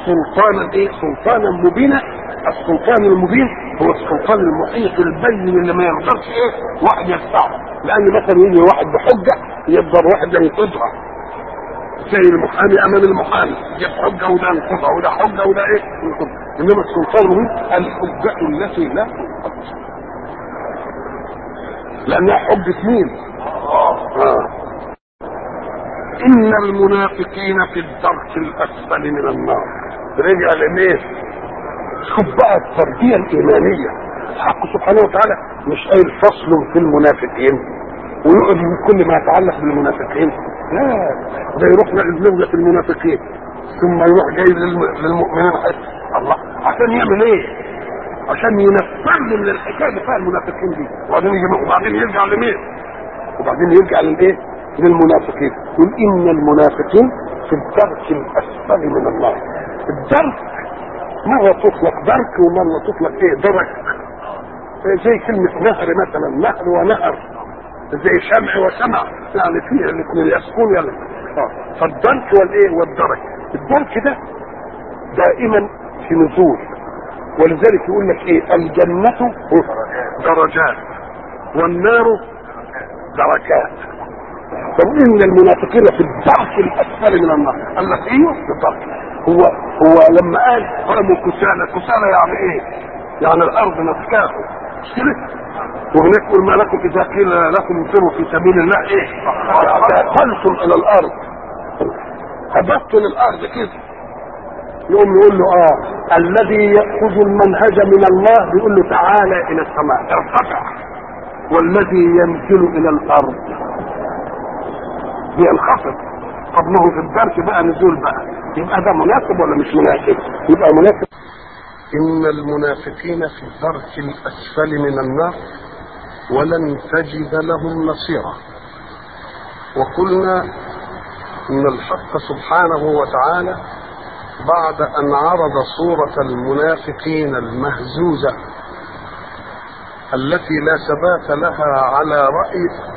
سلطانا ايه سلطانا مبينا السلطان المبين هو السلطان المحيط البين اللي ما يقدرش ايه واحد يدفعه لان مثلا يجي واحد بحجه يقدر واحد ينقضها زي المحامي امام المحامي يجيب حجه وده ينقضها وده حجه وده ايه ينقضها انما السلطان المبين الحجه التي لا تنقض لانها حجه مين؟ آه. ان المنافقين في الدرك الاسفل من النار رجع لمين؟ شوف بقى التربيه الايمانيه الحق سبحانه وتعالى مش قايل فصل في المنافقين ويقعد من كل ما يتعلق بالمنافقين لا ده يروح لزوجة المنافقين ثم يروح جاي للم- للمؤمنين حس الله عشان يعمل ايه؟ عشان ينفر من الحكايه اللي فيها المنافقين دي وبعدين يجي وبعدين يرجع لمين؟ وبعدين يرجع للايه؟ للمنافقين يقول ان المنافقين في الدرك الاسفل من النار الدرك مرة تطلق درك ومرة تطلق ايه درك زي كلمة نهر مثلا نهر ونهر زي شمع وسمع يعني فيه الاثنين يسكون يلا آه. فالدرك والايه والدرك الدرك ده دائما في نزول ولذلك يقول لك ايه الجنة درجات والنار دركات فإن المنافقين في الدرك الأسفل من النار قال لك ايوه في الدرك هو هو لما قال قاموا كسالى كسالى يعني ايه؟ يعني الأرض مسكاه مش كده؟ وهناك يقول ما لكم إذا قيل لكم انفروا في سبيل الله ايه؟ اعتقلتم إلى الأرض هبطوا للأرض كده يقوم يقول له اه الذي يأخذ المنهج من الله بيقول له تعالى إلى السماء ارتفع والذي ينزل إلى الأرض بينخفض طب ما هو في الدرك بقى نزول بقى يبقى ده مناسب ولا مش مناسب يبقى مناسب إن المنافقين في الدرك الأسفل من النار ولن تجد لهم نصيرا وقلنا إن الحق سبحانه وتعالى بعد أن عرض صورة المنافقين المهزوزة التي لا ثبات لها على رأي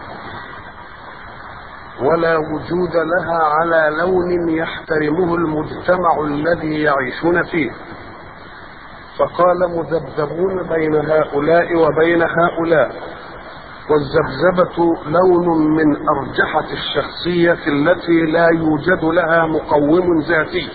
ولا وجود لها على لون يحترمه المجتمع الذي يعيشون فيه فقال مذبذبون بين هؤلاء وبين هؤلاء والذبذبة لون من أرجحة الشخصية التي لا يوجد لها مقوم ذاتي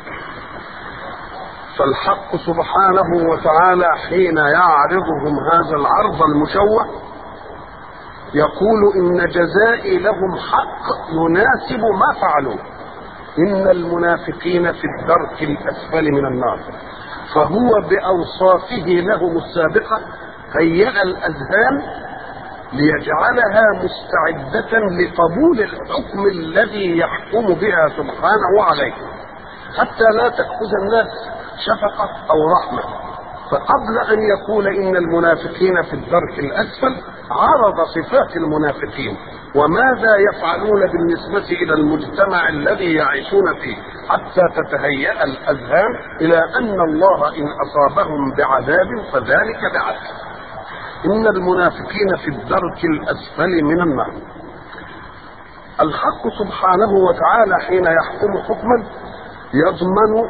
فالحق سبحانه وتعالى حين يعرضهم هذا العرض المشوه يقول ان جزائي لهم حق يناسب ما فعلوا ان المنافقين في الدرك الاسفل من النار فهو باوصافه لهم السابقه هيأ الاذهان ليجعلها مستعده لقبول الحكم الذي يحكم بها سبحانه عليه حتى لا تاخذ الناس شفقه او رحمه فقبل ان يقول ان المنافقين في الدرك الاسفل عرض صفات المنافقين وماذا يفعلون بالنسبة إلى المجتمع الذي يعيشون فيه حتى تتهيأ الأذهان إلى أن الله إن أصابهم بعذاب فذلك بعدل إن المنافقين في الدرك الأسفل من النار الحق سبحانه وتعالى حين يحكم حكما يضمن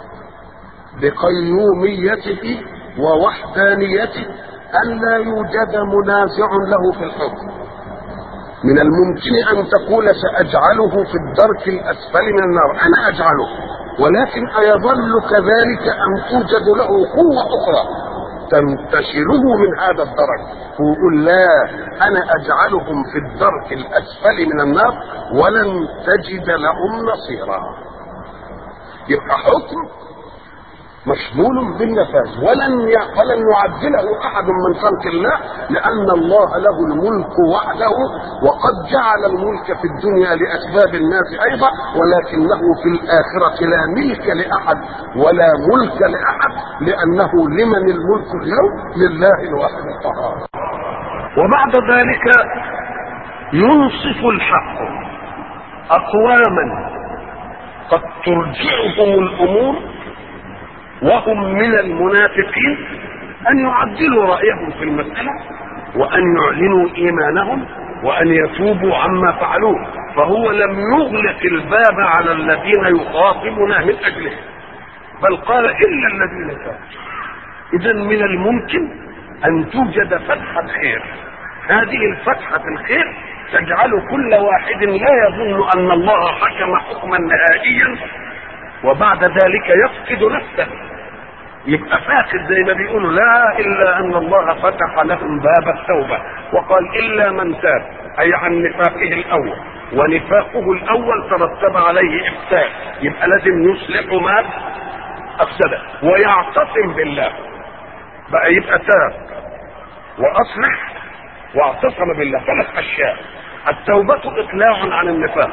بقيوميته ووحدانيته ألا يوجد منازع له في الحكم من الممكن أن تقول سأجعله في الدرك الأسفل من النار أنا أجعله ولكن أيظل كذلك أن توجد له قوة أخرى تنتشله من هذا الدرك ويقول لا أنا أجعلهم في الدرك الأسفل من النار ولن تجد لهم نصيرا يبقى حكم مشمول بالنفاذ ولن ولن يعدله احد من خلق الله لان الله له الملك وحده وقد جعل الملك في الدنيا لاسباب الناس ايضا ولكنه في الاخره لا ملك لاحد ولا ملك لاحد لانه لمن الملك اليوم لله الواحد القهار وبعد ذلك ينصف الحق اقواما قد ترجعهم الامور وهم من المنافقين أن يعدلوا رأيهم في المسألة وأن يعلنوا إيمانهم وأن يتوبوا عما فعلوه فهو لم يغلق الباب على الذين يخاطبنا من أجله بل قال الا الذين تابوا اذا من الممكن ان توجد فتحه خير هذه الفتحه الخير تجعل كل واحد لا يظن ان الله حكم حكما نهائيا وبعد ذلك يفقد نفسه يبقى فاقد زي ما بيقولوا لا الا ان الله فتح لهم باب التوبه وقال الا من تاب اي عن نفاقه الاول ونفاقه الاول ترتب عليه افساد يبقى لازم يصلح ما افسده ويعتصم بالله بقى يبقى تاب واصلح واعتصم بالله ثلاث اشياء التوبه اقلاع عن النفاق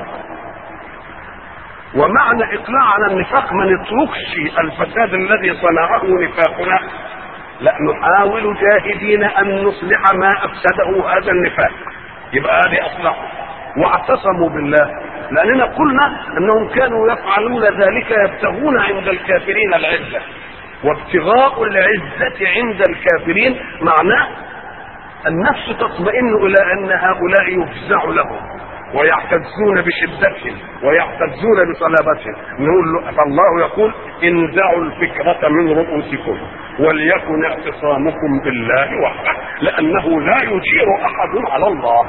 ومعنى اقلاع عن النفاق ما نتركش الفساد الذي صنعه نفاقنا لا نحاول جاهدين ان نصلح ما افسده هذا النفاق يبقى هذه اصلحه واعتصموا بالله لاننا قلنا انهم كانوا يفعلون ذلك يبتغون عند الكافرين العزه وابتغاء العزه عند الكافرين معناه النفس تطمئن الى ان هؤلاء يفزع لهم ويعتزون بشدتهم ويعتزون بصلابتهم نقول له فالله يقول انزعوا الفكرة من رؤوسكم وليكن اعتصامكم بالله وحده لأنه لا يجير أحد على الله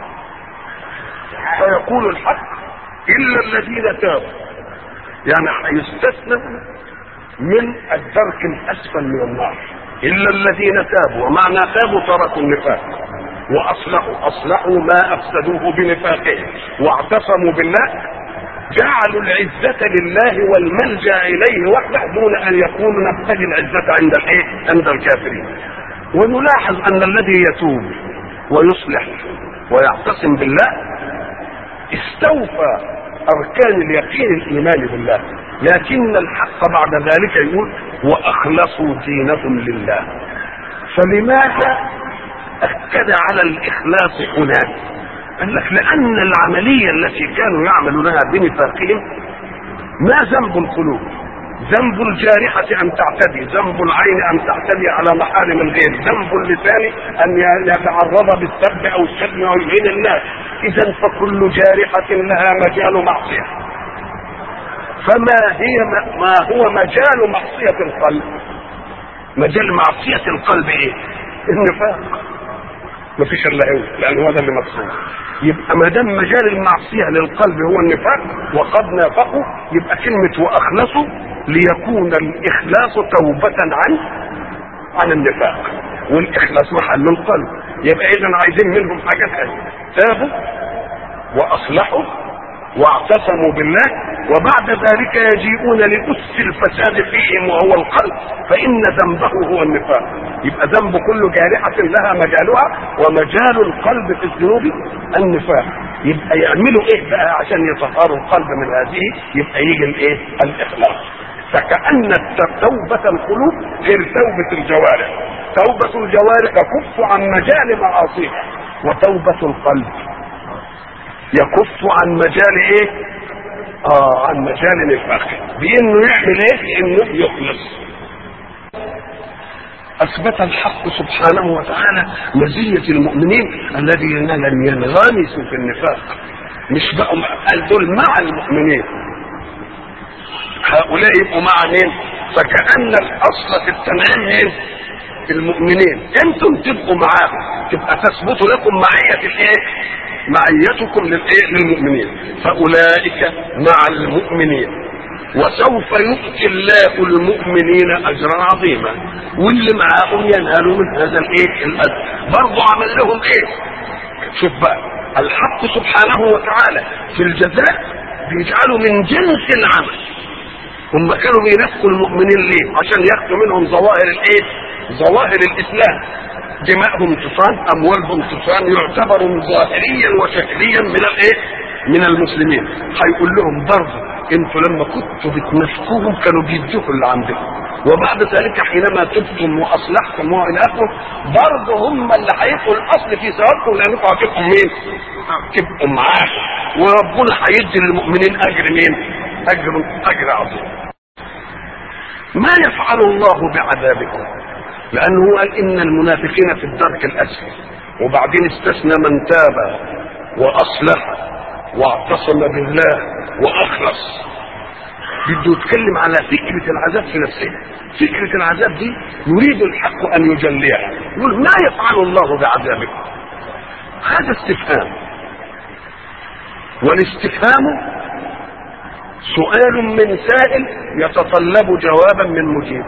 فيقول الحق إلا الذين تابوا يعني يستثنى من الدرك الأسفل من النار إلا الذين تابوا ومعنى تابوا تركوا النفاق واصلحوا اصلحوا ما افسدوه بنفاقهم واعتصموا بالله جعلوا العزة لله والملجأ إليه وحده دون أن يكونوا نبتغي العزة عند الإيه؟ عند الكافرين. ونلاحظ أن الذي يتوب ويصلح ويعتصم بالله استوفى أركان اليقين الإيمان بالله، لكن الحق بعد ذلك يقول وأخلصوا دينهم لله. فلماذا أكد على الإخلاص هناك قال لك لأن العملية التي كانوا يعملونها بنفاقهم ما ذنب القلوب ذنب الجارحة أن تعتدي ذنب العين أن تعتدي على محارم الغير ذنب اللسان أن يتعرض بالسب أو الشتم أو يعين الناس إذا فكل جارحة لها مجال معصية فما هي ما هو مجال معصية القلب مجال معصية القلب ايه النفاق مفيش الا هو لان هو ده اللي مقصود يبقى ما دام مجال المعصيه للقلب هو النفاق وقد نافقوا يبقى كلمه واخلصوا ليكون الاخلاص توبه عن عن النفاق والاخلاص محل القلب يبقى اذا عايزين منهم حاجات هذه تابوا واصلحوا واعتصموا بالله وبعد ذلك يجيئون لأس الفساد فيهم وهو القلب فإن ذنبه هو النفاق يبقى ذنب كل جارحة لها مجالها ومجال القلب في الذنوب النفاق يبقى يعملوا ايه بقى عشان يطهروا القلب من هذه يبقى يجي الايه الاخلاص فكأن توبة القلوب غير توبة الجوارح توبة الجوارح تكف عن مجال معاصيها وتوبة القلب يكف عن مجال ايه اه عن مجال نفاقه بانه يعمل ايه انه يخلص اثبت الحق سبحانه وتعالى مزيه المؤمنين الذين لم ينغمسوا في النفاق مش بقوا قال دول مع المؤمنين هؤلاء يبقوا مع مين فكأن الاصل في التنعيم مين المؤمنين انتم تبقوا معاهم تبقى تثبت لكم معية الايه معيتكم للايه للمؤمنين فاولئك مع المؤمنين وسوف يؤتي الله المؤمنين اجرا عظيما واللي معاهم ينالوا من هذا الايه الاجر برضه عمل لهم ايه شوف بقى الحق سبحانه وتعالى في الجزاء بيجعله من جنس العمل هم كانوا بينافقوا المؤمنين ليه عشان ياخدوا منهم ظواهر الايه ظواهر الاسلام دماءهم تصان اموالهم تصان يعتبر ظاهريا وشكليا من الايه من المسلمين هيقول لهم برضه انتوا لما كنتوا بتنافقوهم كانوا بيدوكوا اللي عندكم وبعد ذلك حينما تبتم واصلحتم والى اخره برضه هم اللي هيبقوا الاصل في ثوابكم لانكم هتبقوا مين؟ تبقوا معاه وربنا هيدي للمؤمنين اجر مين؟ اجر اجر عظيم. ما يفعل الله بعذابكم؟ لانه قال ان المنافقين في الدرك الاسفل وبعدين استثنى من تاب واصلح واعتصم بالله واخلص بده يتكلم على فكرة العذاب في نفسه فكرة العذاب دي يريد الحق أن يجليها يقول ما يفعل الله بعذابكم هذا استفهام والاستفهام سؤال من سائل يتطلب جوابا من مجيب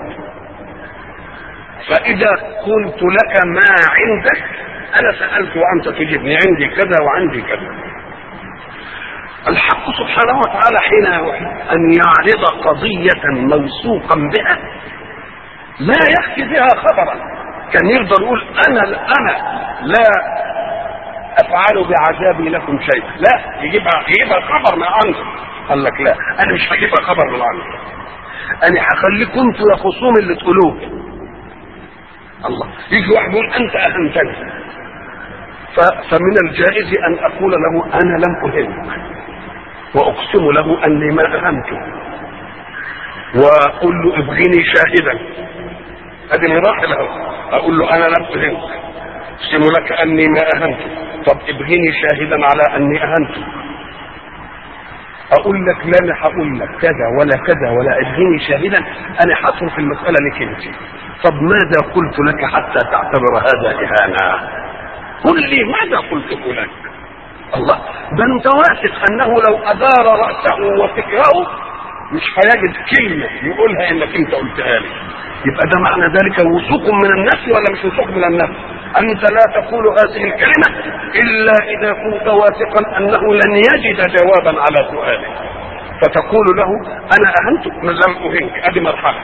فإذا قلت لك ما عندك أنا سألت وأنت تجيبني عندي كذا وعندي كذا الحق سبحانه وتعالى حين أن يعرض قضية موثوقا بها لا يحكي بها خبرا كان يقدر يقول أنا أنا لا أفعل بعذابي لكم شيء لا يجيبها يجيبها خبر من عنده قال لك لا أنا مش هجيبها خبر من عنده أنا هخليكم انتوا يا خصوم اللي تقولوه الله يجي واحد يقول أنت أهنتني فمن الجائز أن أقول له أنا لم أهنك واقسم له اني ما اهمته واقول له ابغني شاهدا ادي مراحل اهو اقول له انا لم اهمك اقسم لك اني ما اهمته طب ابغني شاهدا على اني اهمته اقول لك لا انا هقول لك كذا ولا كذا ولا ابغني شاهدا انا هصرف المساله لك انت طب ماذا قلت لك حتى تعتبر هذا اهانه قل لي ماذا قلت لك الله ده انت واثق انه لو ادار راسه وفكره مش هيجد كلمه يقولها انك انت قلتها لي يبقى ده معنى ذلك وثوق من النفس ولا مش وثوق من النفس انت لا تقول هذه الكلمه الا اذا كنت واثقا انه لن يجد جوابا على سؤالك فتقول له انا اهنتك لم اهنك ادي مرحله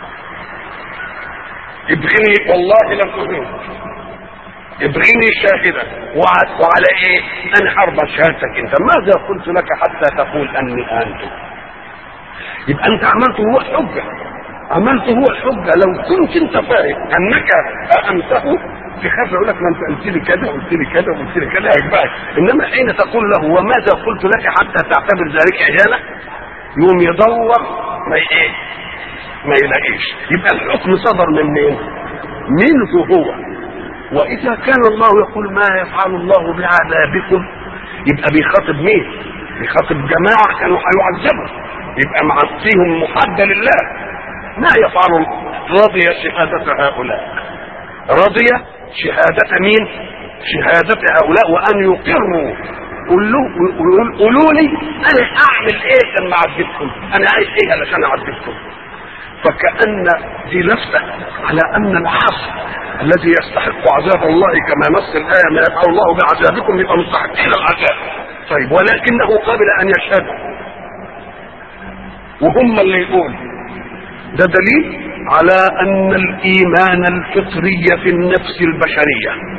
ابغني والله لم اهنك ابغني شاهدا وعلى ايه انا حرب شهادتك انت ماذا قلت لك حتى تقول اني انت يبقى انت عملت هو الحجه عملت هو الحجه لو كنت انت فاهم انك امته تخاف يقول لك ما انت قلت لي كذا قلت لي كذا قلت لي كذا هيبقى انما حين تقول له وماذا قلت لك حتى تعتبر ذلك اهانه يوم يدور ما ايه ما يلاقيش يبقى الحكم صدر من مين؟ منه هو واذا كان الله يقول ما يفعل الله بعذابكم يبقى بيخاطب مين بيخاطب جماعه كانوا هيعذبوا يبقى معصيهم محدة لله ما يفعل رضي شهادة هؤلاء رضي شهادة مين شهادة هؤلاء وان يقروا قولوا قولوا لي انا اعمل ايه لما اعذبكم انا عايز ايه علشان اعذبكم فكأن دي لفتة على أن العاصي الذي يستحق عذاب الله كما نص الآية ما يفعل الله بعذابكم يبقى مستحقين العذاب طيب ولكنه قبل أن يشهد وهم اللي يقول ده دليل على أن الإيمان الفطري في النفس البشرية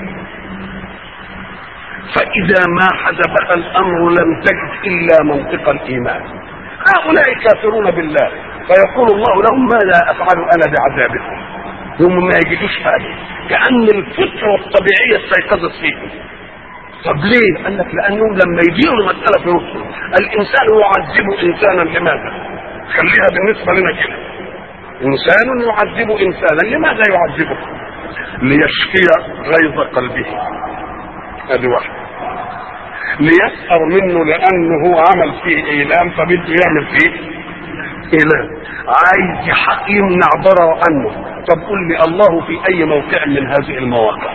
فإذا ما حذفها الأمر لم تجد إلا منطق الإيمان هؤلاء كافرون بالله فيقول الله لهم ماذا افعل انا بعذابكم هم ما يجدوش حاجه كان الفطره الطبيعيه استيقظت فيهم طب ليه؟ قال لك لانهم لما يديروا المساله في نفسهم الانسان يعذب انسانا لماذا؟ خليها بالنسبه لنا كده انسان يعذب انسانا لماذا يعذبه؟ ليشفي غيظ قلبه ادي واحده ليسأر منه لانه هو عمل فيه ايلام فبده يعمل فيه إله عايز يمنع ضرر عنه طب قل لي الله في أي موقع من هذه المواقع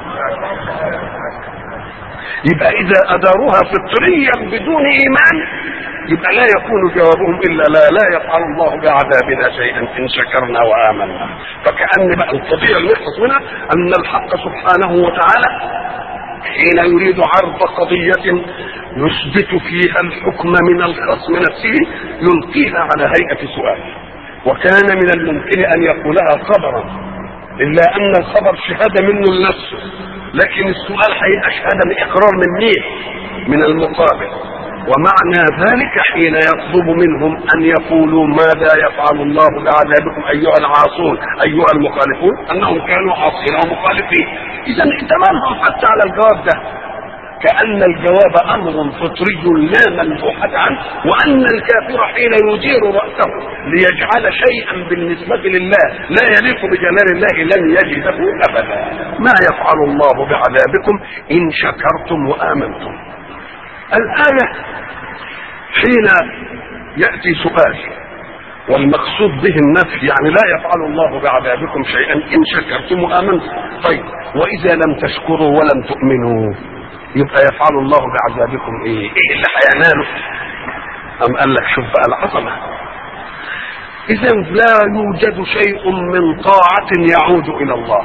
يبقى إذا أداروها فطريا بدون إيمان يبقى لا يكون جوابهم إلا لا لا يفعل الله بعذابنا شيئا إن شكرنا وآمنا فكأن بقى القضية اللي نخلص منها أن الحق سبحانه وتعالى حين يريد عرض قضية يثبت فيها الحكم من الخصم نفسه يلقيها على هيئة سؤال وكان من الممكن أن يقولها خبرا إلا أن الخبر شهادة منه لنفسه لكن السؤال هيبقى شهادة من إقرار من مين؟ من المقابل ومعنى ذلك حين يطلب منهم أن يقولوا ماذا يفعل الله بعذابكم أيها العاصون أيها المخالفون أنهم كانوا عاصين ومخالفين إذا ائتمنهم حتى على الجواب ده كأن الجواب أمر فطري لا منفوحة عنه وأن الكافر حين يدير رأسه ليجعل شيئا بالنسبة لله لا يليق بجلال الله لن يجده أبدا ما يفعل الله بعذابكم إن شكرتم وآمنتم الآية حين يأتي سؤال والمقصود به النفي يعني لا يفعل الله بعذابكم شيئا ان شكرتم وامنتم طيب واذا لم تشكروا ولم تؤمنوا يبقى يفعل الله بعذابكم ايه ايه اللي هيناله ام قال لك شوف بقى العظمه اذا لا يوجد شيء من طاعه يعود الى الله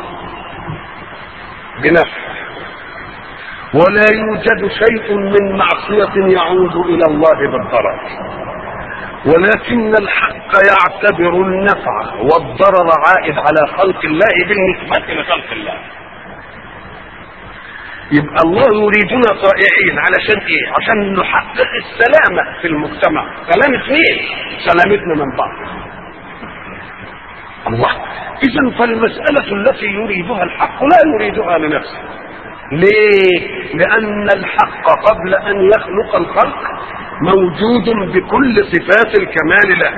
بنفع ولا يوجد شيء من معصيه يعود الى الله بالضرر ولكن الحق يعتبر النفع والضرر عائد على خلق الله بالنسبة لخلق الله يبقى الله يريدنا طائعين علشان ايه عشان نحقق السلامة في المجتمع سلامة مين سلامتنا من بعض الله اذا فالمسألة التي يريدها الحق لا يريدها لنفسه ليه لان الحق قبل ان يخلق الخلق موجود بكل صفات الكمال له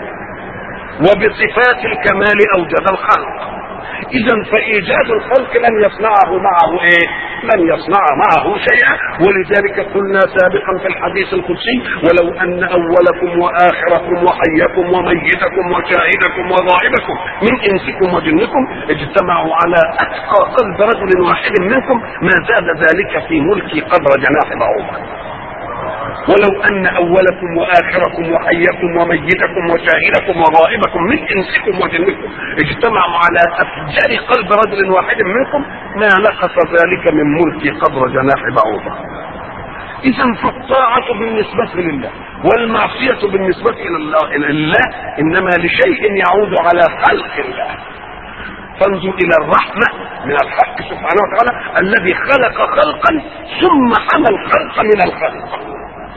وبصفات الكمال اوجد الخلق اذا فايجاد الخلق لن يصنعه معه ايه لن يصنع معه شيئا ولذلك قلنا سابقا في الحديث القدسي ولو ان اولكم واخركم وحيكم وميتكم وشاهدكم وغائبكم من انسكم وجنكم اجتمعوا على اتقى قلب رجل واحد منكم ما زاد ذلك في ملكي قدر جناح بعوضه ولو ان اولكم واخركم وحيكم وميتكم وشاهدكم وغائبكم من انسكم وجنكم اجتمعوا على افجار قلب رجل واحد منكم ما نقص ذلك من ملكي قدر جناح بعوضه اذا فالطاعه بالنسبه لله والمعصيه بالنسبه الى الله, إلى الله انما لشيء يعود على خلق الله فانظر الى الرحمه من الحق سبحانه وتعالى الذي خلق خلقا ثم حمى الخلق من الخلق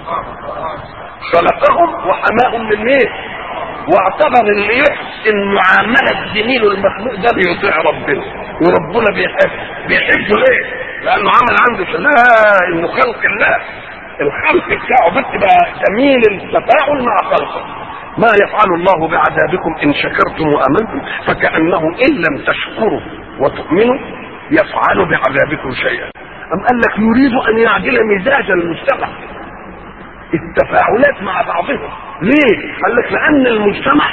خلقهم وحماهم من ايه واعتبر اللي يحسن معاملة زميله المخلوق ده بيطيع ربنا وربنا بيحب بيحبه ليه؟ لأنه عمل عنده لا إنه خلق الله الخلق بتاعه بس بقى جميل التفاعل مع خلقه ما يفعل الله بعذابكم إن شكرتم وآمنتم فكأنه إن لم تشكروا وتؤمنوا يفعل بعذابكم شيئا أم قال لك يريد أن يعدل مزاج المجتمع التفاعلات مع بعضهم ليه قال لك لان المجتمع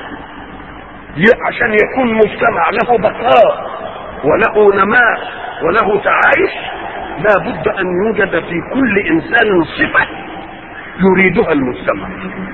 عشان يكون مجتمع له بقاء وله نماء وله تعايش لا بد ان يوجد في كل انسان صفه يريدها المجتمع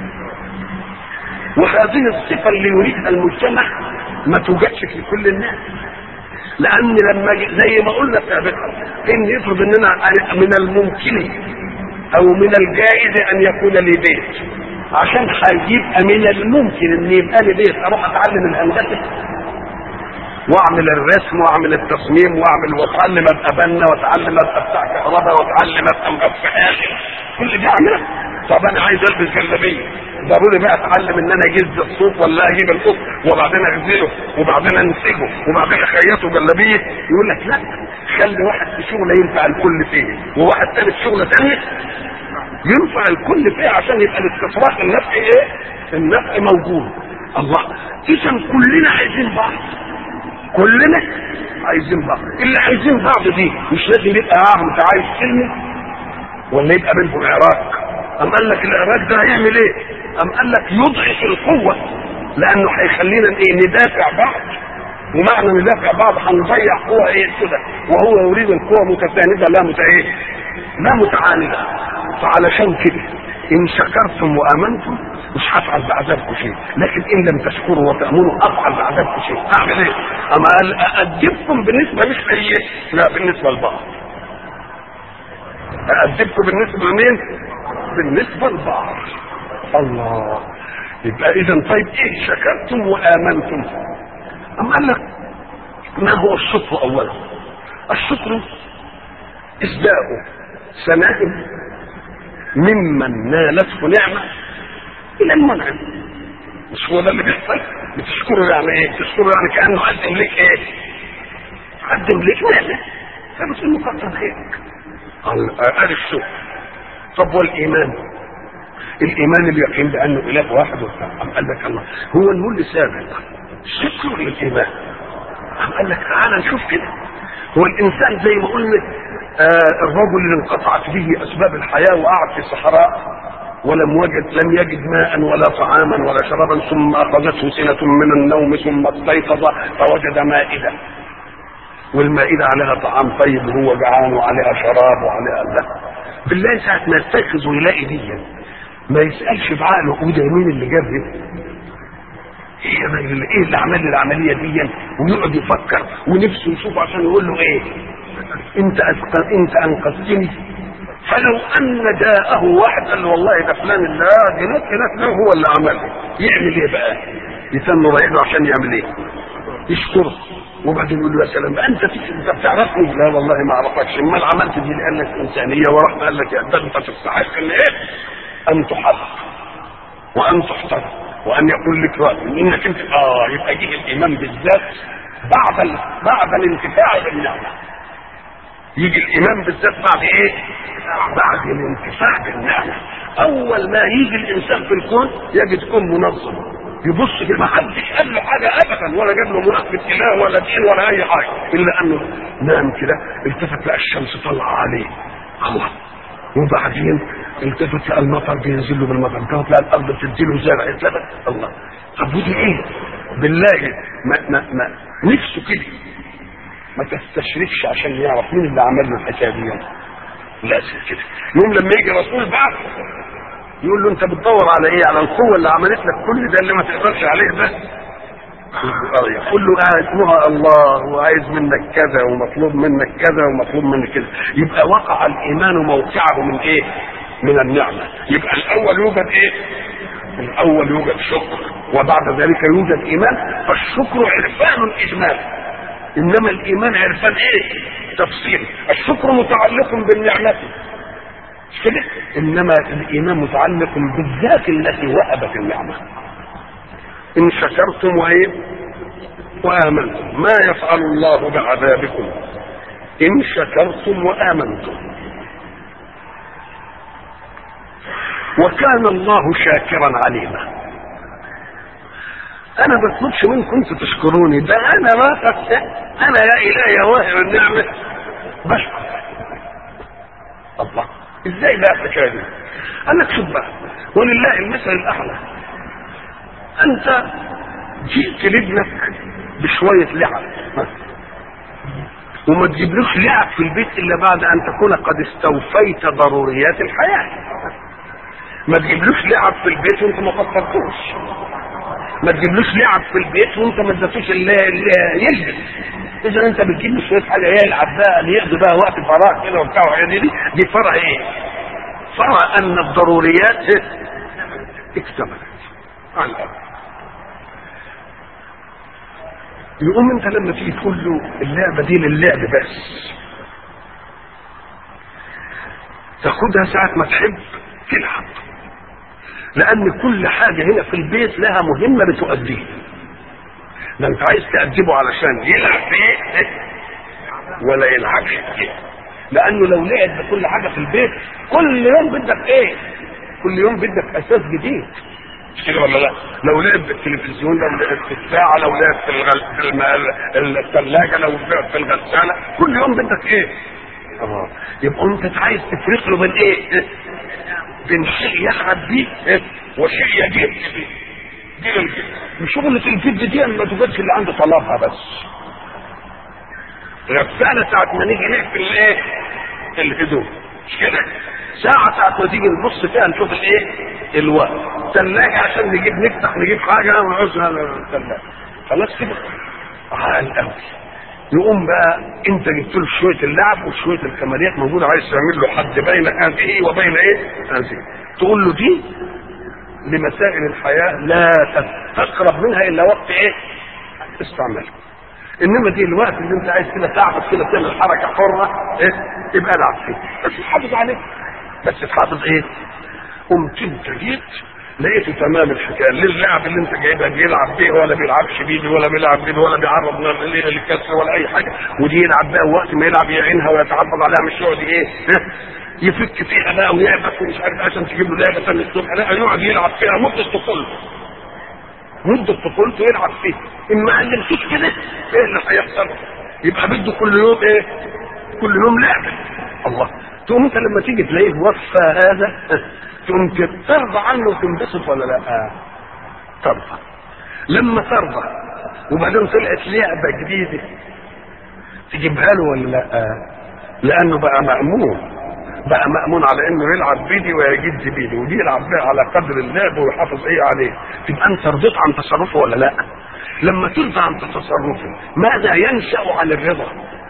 وهذه الصفه اللي يريدها المجتمع ما توجدش في كل الناس لان لما زي ما قلنا سابقا ان يفرض اننا من الممكن او من الجائز ان يكون لي بيت عشان هيبقى من الممكن ان يبقى لي بيت اروح اتعلم الهندسه واعمل الرسم واعمل التصميم واعمل واتعلم ابقى بنا واتعلم ابقى بتاع كهرباء واتعلم ابقى مغفئات كل دي اعملها طب انا عايز البس جلابيه ضروري بقى اتعلم ان انا اجز الصوف ولا اجيب القط وبعدين اغزله وبعدين انسجه وبعدين اخيطه جلابيه يقول لك لا خلي واحد في شغله ينفع الكل فيه وواحد تاني في شغله ثانيه ينفع الكل فيه عشان يبقى الاستفراغ النفعي ايه؟ النفع موجود الله اذا كلنا عايزين بعض كلنا عايزين بعض اللي عايزين بعض دي مش لازم يبقى معاهم تعايش سلمي ولا يبقى بينهم عراق أم قال لك العراق ده هيعمل ايه أم قال لك يضعف القوة لأنه هيخلينا ايه ندافع بعض ومعنى ندافع بعض هنضيع قوة ايه كده وهو يريد القوة متساندة لا مت ايه لا متعاندة فعلشان كده إن شكرتم وآمنتم مش هفعل بعذابكم شيء لكن ان لم تشكروا وتامنوا افعل بعذابكم شيء اعمل ايه اما قال اادبكم بالنسبه مش لإيه لا بالنسبه لبعض اادبكم بالنسبه لمين بالنسبه لبعض الله يبقى اذا طيب ايه شكرتم وامنتم اما قال لك ما هو الشكر اولا الشكر اسداء سناء ممن نالته نعمه الى المنعم مش هو ده اللي بيحصل بتشكره يعني ايه بتشكره يعني كانه قدم لك ايه قدم لك نعمه فبتقول له كتر خيرك قال الشكر طب والايمان الايمان اليقين بانه اله واحد وبتاع قال لك الله هو النور اللي سابق الشكر للايمان قال لك تعالى نشوف كده هو الانسان زي ما قلنا آه الرجل اللي انقطعت به اسباب الحياه وقعد في صحراء ولم وجد لم يجد ماء ولا طعاما ولا شرابا ثم اخذته سنه من النوم ثم استيقظ فوجد مائده والمائده عليها طعام طيب وهو جعان وعليها شراب وعليها لا بالله ساعه ما يستيقظ ويلاقي دي ما يسالش بعقله وده مين اللي جاب دي ايه اللي ايه اللي عمل لي العمليه دي ويقعد يفكر ونفسه يشوف عشان يقول له ايه انت أسق... انت انقذتني فلو ان جاءه واحد قال له والله ده فلان اللي هناك هناك ده هو اللي عمله يعمل ايه بقى؟ يتم رايح له عشان يعمل ايه؟ يشكره وبعدين يقول له يا سلام انت انت بتعرفني؟ لا والله ما اعرفكش امال عملت دي قال لك انسانيه ورحت قال لك ده انت تستحق ان ايه؟ ان تحب وان تحترم وان يكون لك راي انك انت اه يبقى يجي الايمان بالذات بعد ال... بعد الانتفاع بالنعمه يجي الايمان بالذات بعد ايه بعد الانتفاع بالنعمه اول ما يجي الانسان في الكون يجد كون منظم يبص كده ما حدش قال له حاجه ابدا ولا جاب له مناسبه اله ولا دين ولا اي حاجه الا انه نام كده التفت لقى الشمس طالعه عليه الله وبعدين التفت لقى المطر بينزل له بالمطر التفت لقى الارض بتديله زرع اتلفت الله طب ودي ايه بالله ما ما ما نفسه كده ما تستشرفش عشان يعرف مين اللي عمل له الحكايه دي لازم كده يوم لما يجي رسول بعد يقول له انت بتدور على ايه على القوه اللي عملت لك كل ده اللي ما تقدرش عليه ده يقول له آه اسمها الله وعايز منك كذا ومطلوب منك كذا ومطلوب منك كذا يبقى وقع الايمان موقعه من ايه من النعمه يبقى الاول يوجد ايه الاول يوجد شكر وبعد ذلك يوجد ايمان فالشكر عرفان اجمال انما الايمان عرفان ايه تفصيل الشكر متعلق بالنعمه مش كده انما الايمان متعلق بالذات التي وهبت النعمه ان شكرتم وايه وامنتم ما يفعل الله بعذابكم ان شكرتم وامنتم وكان الله شاكرا عليما انا ما بطلبش منكم انتوا تشكروني ده انا ما انا يا الهي يا واهب النعمه بشكر الله ازاي بقى الحكايه دي؟ قال لك شوف بقى ولله المثل الاعلى انت جئت لابنك بشويه لعب وما تجيبلوش لعب في البيت الا بعد ان تكون قد استوفيت ضروريات الحياه ما تجيبلوش لعب في البيت وانت ما فكرتوش ما تجيبلوش لعب في البيت وانت ما اديتوش اللي يلبس اذا انت بتجيب له شويه حاجه يلعب بقى يقضي بقى وقت فراغ كده وبتاع دي دي دي فرع ايه؟ فرع ان الضروريات اكتملت على الأرض يقوم انت لما تيجي تقول له اللعبه دي للعب بس تاخدها ساعه ما تحب تلعب لان كل حاجه هنا في البيت لها مهمه بتؤديها ده انت عايز تأدبه علشان يلعب فيه ولا يلعبش فيه لانه لو لعب بكل حاجه في البيت كل يوم بدك ايه كل يوم بدك اساس جديد مش كده ولا لا لو لعب بالتلفزيون لو لعب في الساعه لو لعب في, الغل... في الم... الثلاجه لو لعب في الغساله كل يوم بدك ايه اه يبقى انت عايز تفرق له بين ايه بين شيء يلعب بيه إيه؟ وشيء يجيب بيه دي شغلة الجد دي ما توجدش اللي عنده طلبها بس غسالة ساعة ما نيجي نقفل الايه الهدوم مش كده ساعة ساعة ما تيجي نبص فيها نشوف الايه الوقت ثلاجة عشان نجيب نفتح نجيب حاجة ونعوزها الثلاجة خلاص كده عال قوي يقوم بقى انت جبت له شويه اللعب وشويه الكماليات موجوده عايز تعمل له حد بين هذه وبين ايه؟ هذه تقول له دي لمسائل الحياه لا تقرب منها الا وقت ايه؟ استعمالها انما دي الوقت اللي انت عايز كده تعبس كده تعمل حركه حره ايه؟ يبقى العب فيه بس تحافظ عليه بس تحافظ ايه؟ قمت انت جيت لقيته تمام الحكايه ليه اللعب اللي انت جايبها بيلعب بيه ولا بيلعبش بيه ولا بيلعب بيه ولا بيعرض للكسر ولا اي حاجه ودي يلعب بقى وقت ما يلعب يعينها ويتعرض عليها مش يقعد ايه يفك فيها بقى ويعبث ومش عارف عشان تجيب له لعبه ثانيه الصبح لا يقعد يلعب فيها مده طفولته مده طفولته يلعب فيها ان ما علمتوش كده ايه اللي هيحصل؟ يبقى بده كل يوم ايه؟ كل يوم لعبه الله تقوم انت لما تيجي تلاقيه وفى هذا تقوم ترضى عنه وتنبسط ولا لا ترضى لما ترضى وبعدين طلعت لعبه جديده تجيبها له ولا لا لانه بقى مامون بقى مامون على انه يلعب بيدي ويجد بيدي ودي يلعب بيها على قدر اللعب ويحافظ ايه عليه تبقى انت رضيت عن تصرفه ولا لا لما ترضى عن تصرفه ماذا ينشا عن الرضا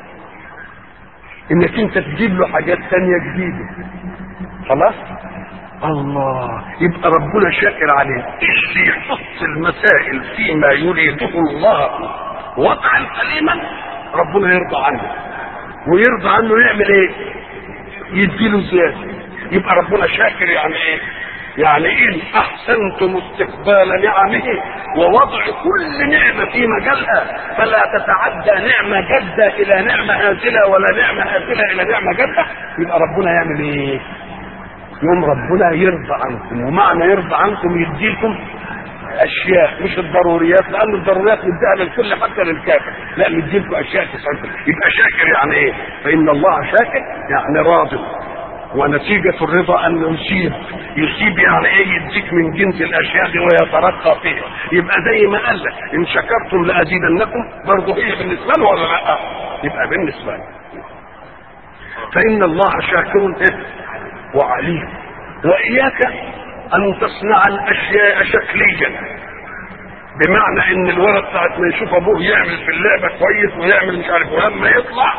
انك انت تجيب له حاجات تانية جديدة خلاص الله يبقى ربنا شاكر عليه اللي يحط المسائل فيما يريده الله وضعا سليما ربنا يرضى عنه ويرضى عنه يعمل ايه يديله زيادة يبقى ربنا شاكر يعني ايه يعني إن أحسنتم استقبال نعمه ووضع كل نعمة في مجالها فلا تتعدى نعمة جدة إلى نعمة هازلة ولا نعمة هازلة إلى نعمة جدة يبقى ربنا يعمل إيه؟ يوم ربنا يرضى عنكم ومعنى يرضى عنكم يديكم اشياء مش الضروريات لان الضروريات مديها للكل حتى للكافر لا مديلكم اشياء تسعدكم يبقى شاكر يعني ايه فان الله شاكر يعني راض ونتيجة الرضا أن يصيب يصيب يعني إيه يديك من جنس الأشياء دي ويترقى فيها يبقى زي ما قال لك إن شكرتم لأزيدنكم برضه هي بالنسبة له ولا لا؟ يبقى بالنسبة له فإن الله شاكر إيه؟ وعليم وإياك أن تصنع الأشياء شكليا بمعنى ان الولد ساعة ما يشوف ابوه يعمل في اللعبة كويس ويعمل مش عارف ولما يطلع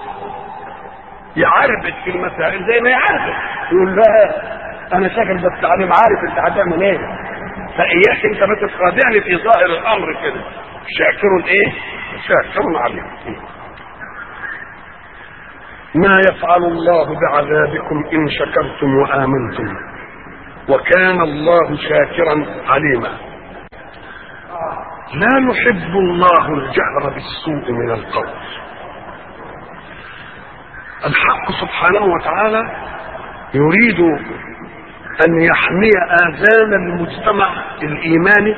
يعربد في المسائل زي ما يعربد يقول لها انا شاكر بس انا عارف انت هتعمل ايه فاياك انت ما تخادعني في ظاهر الامر كده شاكر ايه شاكر عليم ما يفعل الله بعذابكم ان شكرتم وامنتم وكان الله شاكرا عليما لا يحب الله الجهر بالسوء من القول الحق سبحانه وتعالى يريد ان يحمي اذان المجتمع الايماني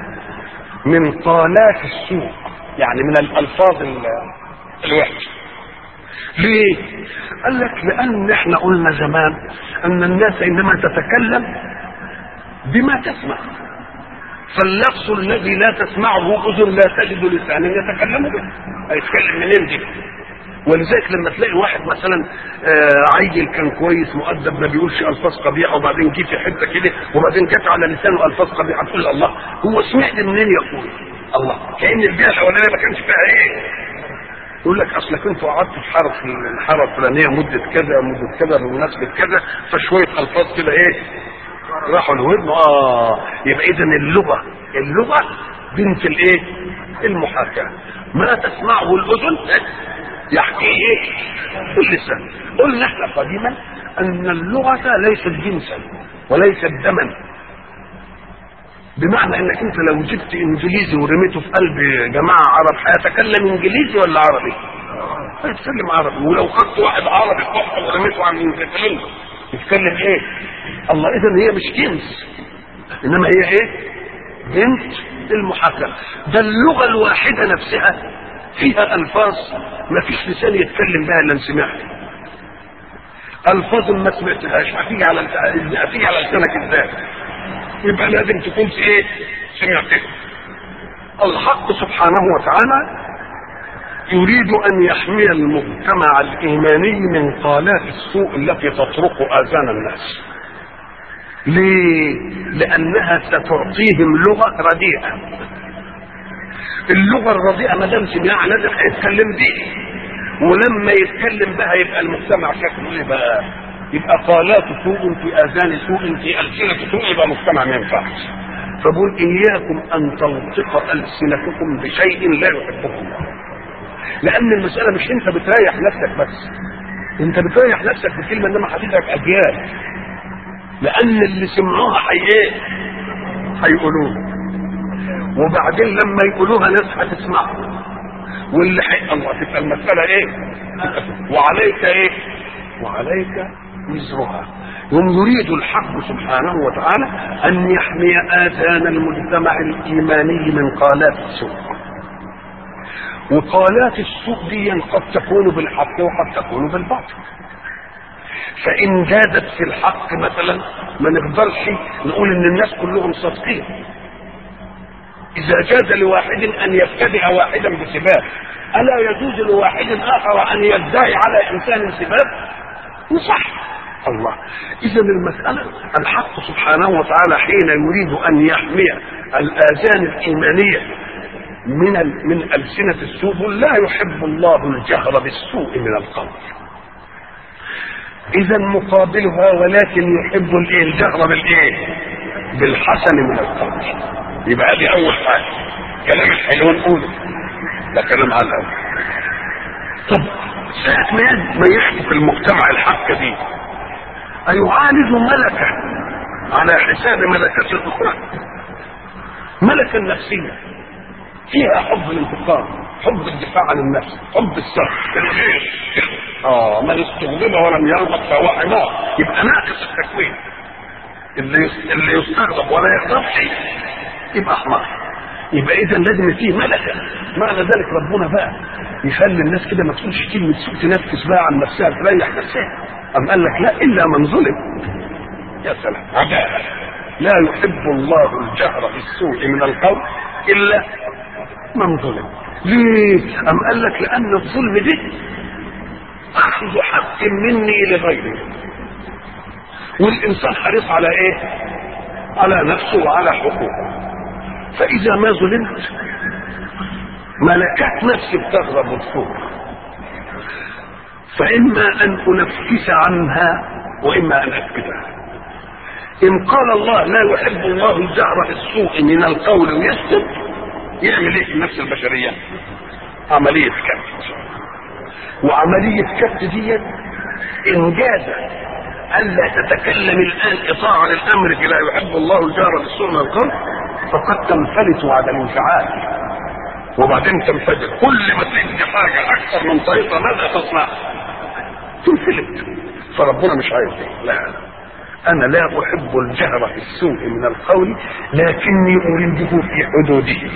من طالات السوء يعني من الالفاظ الوحشه ليه قال لك لان احنا قلنا زمان ان الناس انما تتكلم بما تسمع فاللفظ الذي لا تسمعه اذن لا تجد لسانا يتكلم به هيتكلم منين دي ولذلك لما تلاقي واحد مثلا آه عيل كان كويس مؤدب ما بيقولش الفاظ قبيحه وبعدين جه في حته كده وبعدين جت على لسانه الفاظ قبيحه تقول الله هو سمعت منين يقول الله كان البيئه الاولانيه ما كانش فيها ايه يقول لك اصلك انتوا قعدتوا في حاره الحاره الفلانيه مده كذا مده كذا بمناسبه كذا فشويه الفاظ كده ايه راحوا الودن اه يبقى اذا اللغه اللغه بنت الايه المحاكاه ما تسمعه الاذن يحكي ايه اللسان قلنا احنا قديما ان اللغه ليست جنسا وليست دما بمعنى انك انت لو جبت انجليزي ورميته في قلب جماعه عرب هيتكلم انجليزي ولا عربي؟ هيتكلم عربي ولو خدت واحد عربي قحط ورميته عن انجليزي يتكلم ايه؟ الله اذا هي مش جنس انما هي ايه؟ بنت المحاكاه ده اللغه الواحده نفسها فيها الفاظ ما فيش لسان يتكلم بها الا سمعها الفاظ ما سمعتهاش هتيجي على هتيجي على لسانك ازاي يبقى لازم تكون في ايه سمعتها الحق سبحانه وتعالى يريد ان يحمي المجتمع الايماني من قالات السوء التي تطرق اذان الناس ليه لانها ستعطيهم لغه رديئه اللغه الرديئه ما دام سمعها لازم هيتكلم بيه ولما يتكلم بها يبقى المجتمع شكله ايه بقى يبقى قالات سوء في اذان سوء في السنه سوء يبقى مجتمع ما ينفعش فبقول اياكم ان تنطق السنتكم بشيء لا يحبه الله لان المساله مش انت بتريح نفسك بس انت بتريح نفسك بكلمه انما هتدرك اجيال لان اللي سمعوها حي ايه هيقولوها وبعدين لما يقولوها ناس هتسمعها واللي حي الله تبقى المساله ايه وعليك ايه وعليك وزرها يوم يريد الحق سبحانه وتعالى ان يحمي اذان المجتمع الايماني من قالات السوء وقالات السوء دي قد تكون بالحق وقد تكون بالباطل فان جادت في الحق مثلا ما نقدرش نقول ان الناس كلهم صادقين اذا جاز لواحد ان يبتدع واحدا بسباب الا يجوز لواحد اخر ان يدعي على انسان سباب صح الله اذا المساله الحق سبحانه وتعالى حين يريد ان يحمي الاذان الايمانيه من ال- من السنه السوء لا يحب الله الجهر بالسوء من القول اذا مقابلها ولكن يحب الايه الجهر بالايه بالحسن من القول يبقى دي اول حاجه كلام الحلو نقوله ده كلام على الاول طب ساعة ما ي- ما يحكي في المجتمع الحق دي أيعالج ملكة على حساب ملكة أخرى ملكة نفسية فيها حب الانتقام حب الدفاع عن النفس حب السر الغير اه من استغضب ولم يغضب فهو حمار يبقى ناقص التكوين اللي يس- اللي يستغضب ولا يغضبش يبقى حمار يبقى اذا لازم فيه ملكه معنى ذلك ربنا بقى يخلي الناس كده ما تقولش كلمه سوء تنفس بقى عن نفسها تريح نفسها أم قال لك لا الا من ظلم يا سلام عداله لا يحب الله الجهر بالسوء من القول الا من ظلم ليه أم قال لك لأن الظلم ده أخذ حق مني لغيري والإنسان حريص على إيه على نفسه وعلى حقوقه فإذا ما ظلمت ملكات نفسي بتغضب وتفور فإما أن أنفس عنها وإما أن أكبتها إن قال الله لا يحب الله الجهر بالسوء من القول ويسكت يعمل ايه في النفس البشرية عملية كبت وعملية كبت دي إن جاز ألا تتكلم الآن إطاعة للأمر لا يحب الله الجهر بالسوء من القول فقد تنفلت بعد الانفعال وبعدين تنفجر كل ما تدي حاجة أكثر من طريقة ماذا تصنع؟ تنفلت فربنا مش عايز إيه؟ لا لا أنا لا أحب الجهر بالسوء من القول لكني أريده في حدوده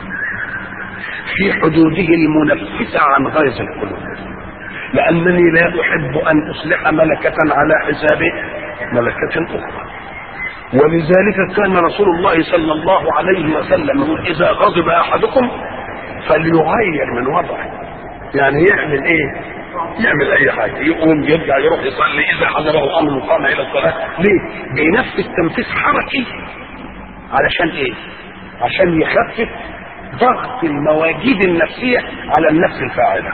في حدوده المنفسة عن غيظ القلوب لأنني لا أحب أن أصلح ملكة على حساب ملكة أخرى ولذلك كان رسول الله صلى الله عليه وسلم يقول إذا غضب أحدكم فليغير من وضعه يعني يعمل إيه؟ يعمل أي حاجة يقوم يرجع يروح يصلي إذا حضره أمر قام إلى الصلاة ليه؟ بينفذ تنفيذ حركي علشان إيه؟ عشان يخفف ضغط المواجيد النفسية على النفس الفاعلة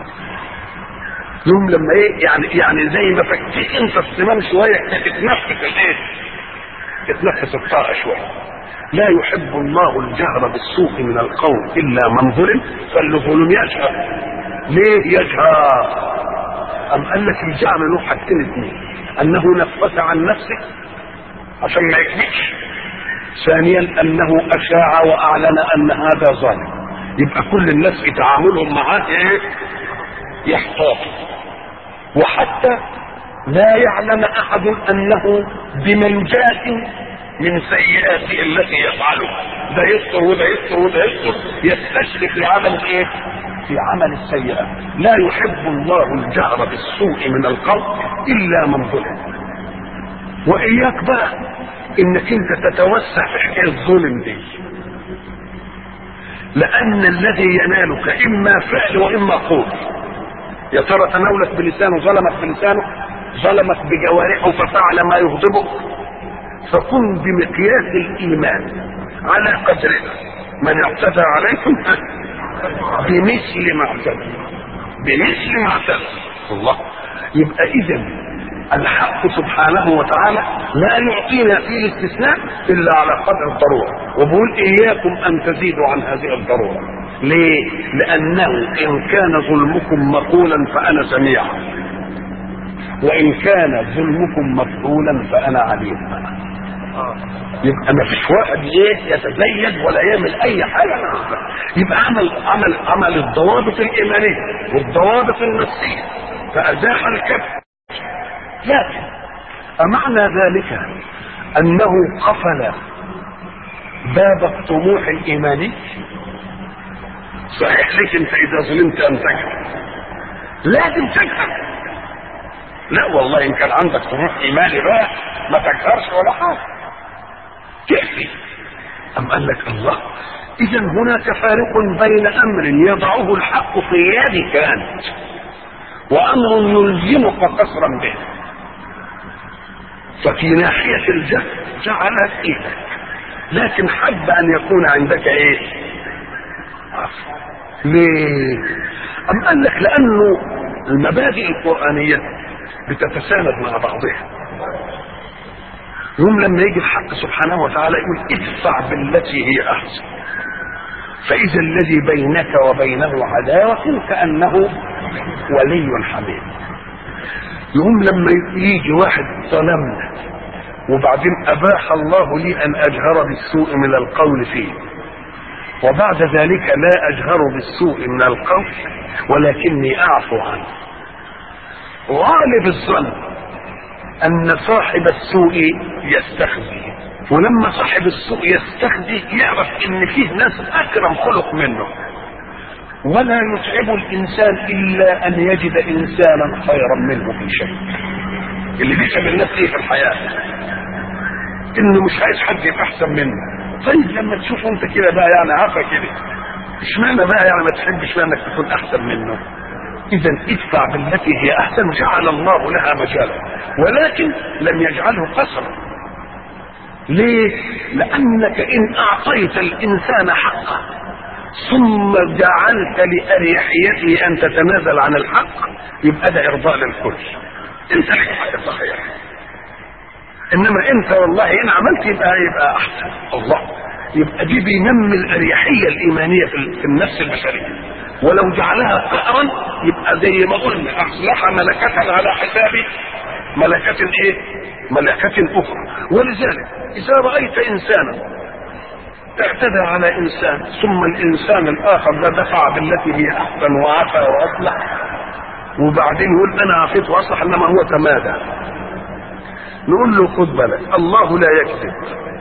يوم لما ايه يعني يعني زي ما فكيت انت الصمام شويه تتنفس الايه؟ تتنفس الطاقه شويه. لا يحب الله الجهر بالسوء من القول الا من ظلم فالظلم يجهر. ليه يجهر؟ أم قال لك الجهر له حاجتين اثنين انه نفس عن نفسه عشان ما يكذبش. ثانيا انه اشاع واعلن ان هذا ظالم. يبقى كل الناس في تعاملهم معاه ايه؟ يحتاط وحتى لا يعلم احد انه بمنجاة من سيئاته التي يفعلها ده يستر وده يستر وده يستر يستشرف في عمل ايه في عمل السيئات لا يحب الله الجهر بالسوء من القول الا من ظلم واياك بقى انك انت تتوسع في حكايه الظلم دي لان الذي ينالك اما فعل واما قول يا ترى تناولت بلسانه ظلمت بلسانه ظلمت بجوارحه ففعل ما يغضبه فكن بمقياس الايمان على قدرنا من اعتدى عليكم بمثل ما اعتدى بمثل ما اعتدى الله يبقى اذا الحق سبحانه وتعالى لا يعطينا فيه الاستثناء الا على قدر الضروره وبقول اياكم ان تزيدوا عن هذه الضروره ليه لانه ان كان ظلمكم مقولا فانا سميع وان كان ظلمكم مفعولا فانا عليم يبقى ما فيش واحد ايه يتزيد ولا يعمل اي حاجه يبقى عمل عمل عمل الضوابط الايمانيه والضوابط النفسيه فازاح الكف لكن أمعنى ذلك أنه قفل باب الطموح الإيماني صحيح لك أنت إذا ظلمت أن تكفر لازم تكفر لا والله ان كان عندك طموح ايماني بقى ما تكثرش ولا حاجه تكفي ام قال لك الله اذا هناك فارق بين امر يضعه الحق في يدك انت وامر يلزمك قصرا به ففي ناحيه الجهل جعلها في ايدك لكن حب ان يكون عندك ايه عفو ليه ام قال لك لانه المبادئ القرانيه بتتساند مع بعضها يوم لما يجي الحق سبحانه وتعالى يقول ادفع بالتي هي احسن فاذا الذي بينك وبينه عداوه كانه ولي حميد يوم لما يجي واحد ظلمنا وبعدين اباح الله لي ان اجهر بالسوء من القول فيه وبعد ذلك لا اجهر بالسوء من القول ولكني اعفو عنه غالب الظن ان صاحب السوء يستخزي ولما صاحب السوء يستخزي يعرف ان فيه ناس اكرم خلق منه ولا يتعب الانسان الا ان يجد انسانا خيرا منه في شيء اللي بيتعب الناس ايه في الحياه انه مش عايز حد يبقى احسن منه طيب لما تشوف انت كده بقى يعني عفا كده اشمعنى بقى يعني ما تحبش بقى انك تكون احسن منه اذا ادفع بالتي هي احسن جعل الله لها مجالا ولكن لم يجعله قصرا ليه لانك ان اعطيت الانسان حقه ثم جعلت لاريحيته ان تتنازل عن الحق يبقى ده ارضاء للكل انت لك حق صحيح انما انت والله ان عملت يبقى يبقى احسن الله يبقى دي بينمي الاريحيه الايمانيه في النفس البشريه ولو جعلها قهرا يبقى زي ما قلنا اصلح ملكة على حساب ملكة ايه ملكة اخرى ولذلك اذا رأيت انسانا اعتدى على انسان ثم الانسان الاخر ده دفع بالتي هي احسن وعفى واصلح وبعدين يقول انا عفيت واصلح انما هو تمادى نقول له خد بالك الله لا يكذب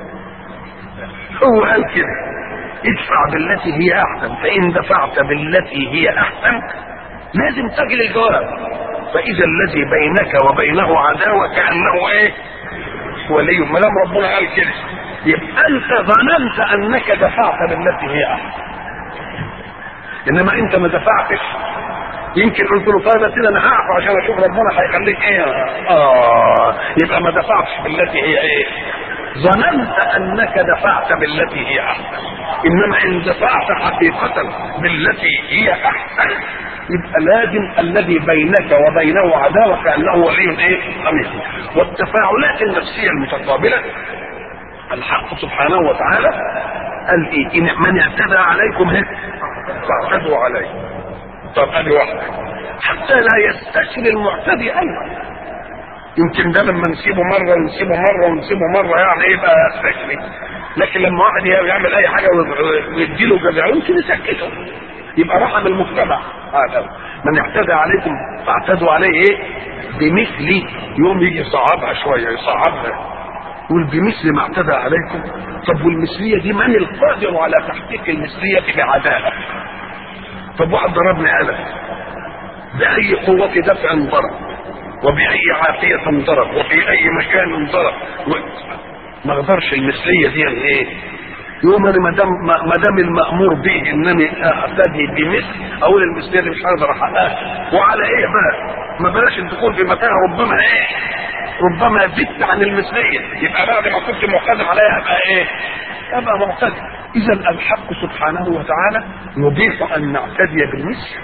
هو قال كده ادفع بالتي هي احسن فان دفعت بالتي هي احسن لازم تجري الجواب فاذا الذي بينك وبينه عداوه كانه ايه ولي ما دام ربنا قال كده يبقى انت ظننت انك دفعت بالتي هي احسن انما انت ما دفعتش يمكن قلت له طيب كده انا هعفو عشان اشوف ربنا هيخليك ايه اه يبقى ما دفعتش بالتي هي ايه ظننت انك دفعت بالتي هي احسن انما ان دفعت حقيقة بالتي هي احسن يبقى لازم الذي بينك وبينه عداوة كأنه ولي ايه خميس والتفاعلات النفسية المتقابلة الحق سبحانه وتعالى قال ايه إن من اعتدى عليكم هيك فاعتدوا عليه طب ادي واحدة حتى لا يستشري المعتدي ايضا يمكن ده لما نسيبه مره ونسيبه مره ونسيبه مره يعني يبقى سكري لكن لما واحد يعمل اي حاجه ويديله جزاء يمكن يسكته يبقى رحم المجتمع هذا من اعتدى عليكم فاعتدوا عليه ايه بمثل يوم يجي يصعبها شويه يصعبها يقول بمثل ما اعتدى عليكم طب والمثليه دي من القادر على تحقيق المثليه بعداله طب واحد ضربني قلم باي قوه دفع ضرب وبأي عافية ضرب وفي أي مكان ضرب و... ما اقدرش المثلية دي ايه يوم انا ما دام ما دام المامور به انني اعتدي بمثل اقول المثليه دي مش هقدر احققها وعلى ايه بقى؟ ما بلاش الدخول في مكان ربما ايه؟ ربما زدت عن المثليه يبقى بعد ما كنت معتدل عليها ابقى ايه؟ ابقى معتدل اذا الحق سبحانه وتعالى يبيح ان نعتدي بالمثل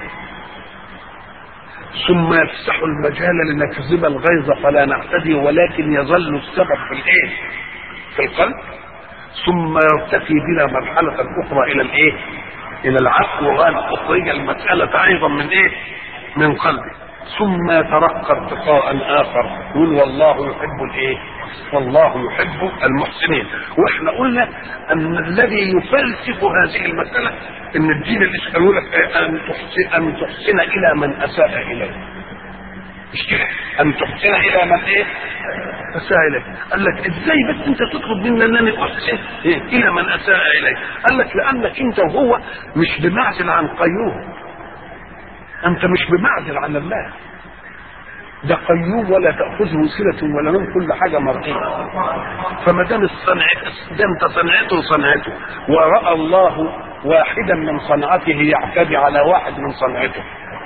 ثم يفسح المجال لنكذب الغيظ فلا نعتدي ولكن يظل السبب في الايه؟ في القلب ثم يرتقي بنا مرحلة أخرى إلى الإيه؟ إلى العفو وأن تخرج المسألة أيضا من إيه؟ من قلبه ثم يترقى ارتقاء آخر يقول والله يحب الإيه؟ والله يحب المحسنين واحنا قلنا ان الذي يفلسف هذه المساله ان الدين اللي قالوا لك ان تحسن ان تحسن الى من اساء اليك مش كده ان تحسن الى من ايه اساء اليك قال لك ازاي بس انت تطلب مني انني احسن إيه؟ الى من اساء اليك قال لك لانك انت وهو مش بمعزل عن قيوم انت مش بمعزل عن الله ده قيوم ولا تأخذه سنة ولا نوم كل حاجة مرئية فما دام الصنع ده انت صنعته صنعته ورأى الله واحدا من صنعته يعتدي على واحد من صنعته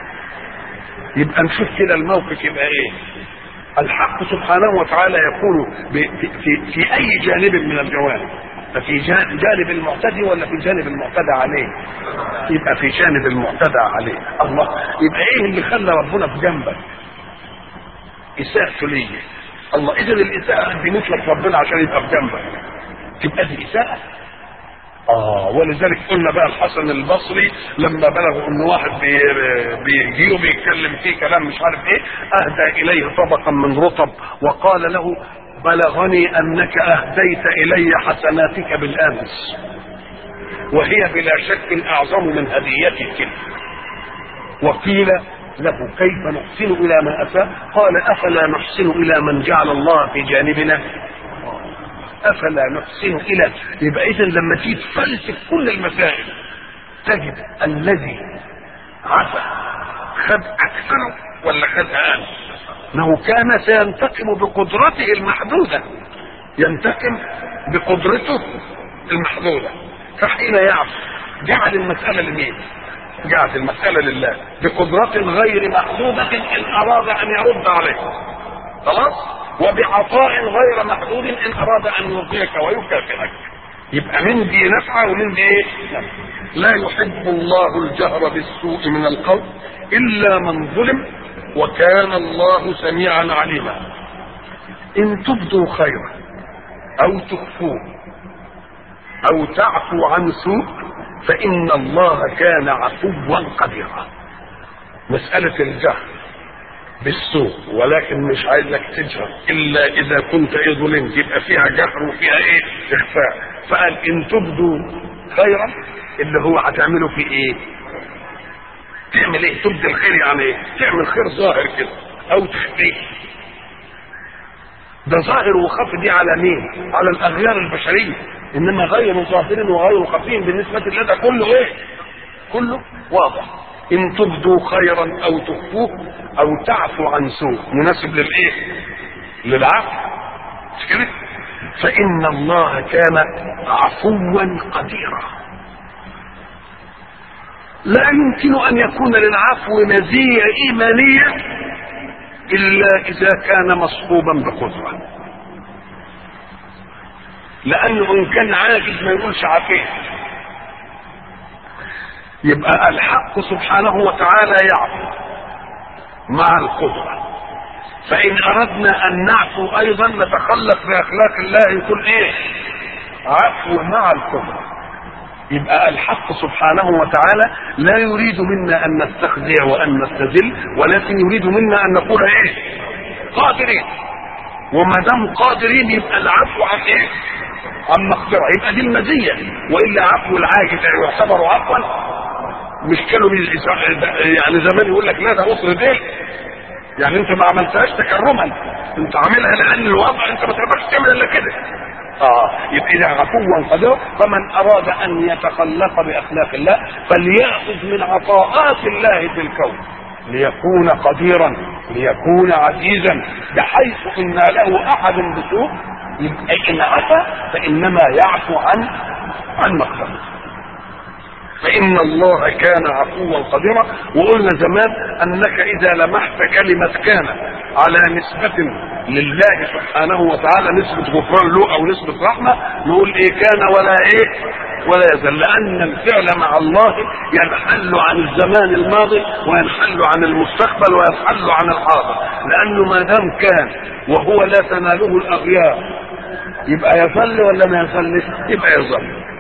يبقى نشوف كده الموقف يبقى ايه الحق سبحانه وتعالى يقول ب- في, في, في اي جانب من الجوانب ففي جا- جانب المعتدي ولا في جانب المعتدى عليه يبقى في جانب المعتدى عليه الله يبقى ايه اللي خلى ربنا في جنبك اساءته ليا الله اذا الاساءه قدمت لك ربنا عشان يبقى في جنبك تبقى دي اساءه اه ولذلك قلنا بقى الحسن البصري لما بلغوا ان واحد بي- بيجي وبيتكلم فيه كلام مش عارف ايه اهدى اليه طبقا من رطب وقال له بلغني انك اهديت الي حسناتك بالامس وهي بلا شك اعظم من هديتك وقيل له كيف نحسن الى ما اساء قال افلا نحسن الى من جعل الله في جانبنا افلا نحسن الى يبقى اذا لما تيجي تفلسف كل المسائل تجد الذي عفا خد اكثر ولا خد اقل انه كان سينتقم بقدرته المحدوده ينتقم بقدرته المحدوده فحين يعفو جعل المساله لمين؟ جعل المساله لله بقدرة غير محدودة ان اراد ان يرد عليه خلاص وبعطاء غير محدود ان اراد ان يرضيك ويكافئك يبقى من دي نفعه ومن دي ايه نفع. لا يحب الله الجهر بالسوء من القول الا من ظلم وكان الله سميعا عليما ان تبدوا خيرا او تخفوه او تعفو عن سوء فان الله كان عفوا قديرا مساله الجهر بالسوء ولكن مش عايزك تجهر الا اذا كنت ايه ظلمت يبقى فيها جهر وفيها ايه اخفاء فقال ان تبدوا خيرا اللي هو هتعمله في ايه تعمل ايه تبدي الخير يعني ايه تعمل خير ظاهر كده او تخفيه ده ظاهر وخفي دي على مين على الاغيار البشريه انما غير ظاهر وغير خفي بالنسبه لده كله ايه كله واضح ان تبدوا خيرا او تخفوه او تعفو عن سوء مناسب للايه للعفو مش كده فان الله كان عفوا قديرا لا يمكن ان يكون للعفو مزيه ايمانيه الا اذا كان مصحوبا بقدره لانه ان كان عاجز ما يقولش عافيه يبقى الحق سبحانه وتعالى يعفو مع القدرة فإن أردنا أن نعفو أيضا نتخلق بأخلاق الله يكون إيه؟ عفو مع القدرة يبقى الحق سبحانه وتعالى لا يريد منا أن نستخزع وأن نستذل ولكن يريد منا أن نقول إيه؟ قادرين وما دام قادرين يبقى العفو عن إيه؟ عن مقدرة يبقى دي المزية وإلا عفو العاجز يعتبر عفوا مش كانوا يعني زمان يقول لك لا ده اسر ديل يعني انت ما عملتهاش تكرما انت عاملها لان الوضع انت ما تقدرش تعمل الا كده اه يبقى اذا عفوا قدر فمن اراد ان يتخلق باخلاق الله فليأخذ من عطاءات الله في الكون ليكون قديرا ليكون عزيزا بحيث ان له احد بسوء يبقى ان عفا فانما يعفو عن عن مقدرته فإن الله كان عفوا قديرا وقلنا زمان أنك إذا لمحت كلمة كان على نسبة لله سبحانه وتعالى نسبة غفران له أو نسبة رحمة نقول إيه كان ولا إيه ولا يزال لأن الفعل مع الله ينحل عن الزمان الماضي وينحل عن المستقبل وينحل عن الحاضر لأنه ما دام كان وهو لا تناله الأغيار يبقى يصلي ولا ما يصليش يبقى يصلي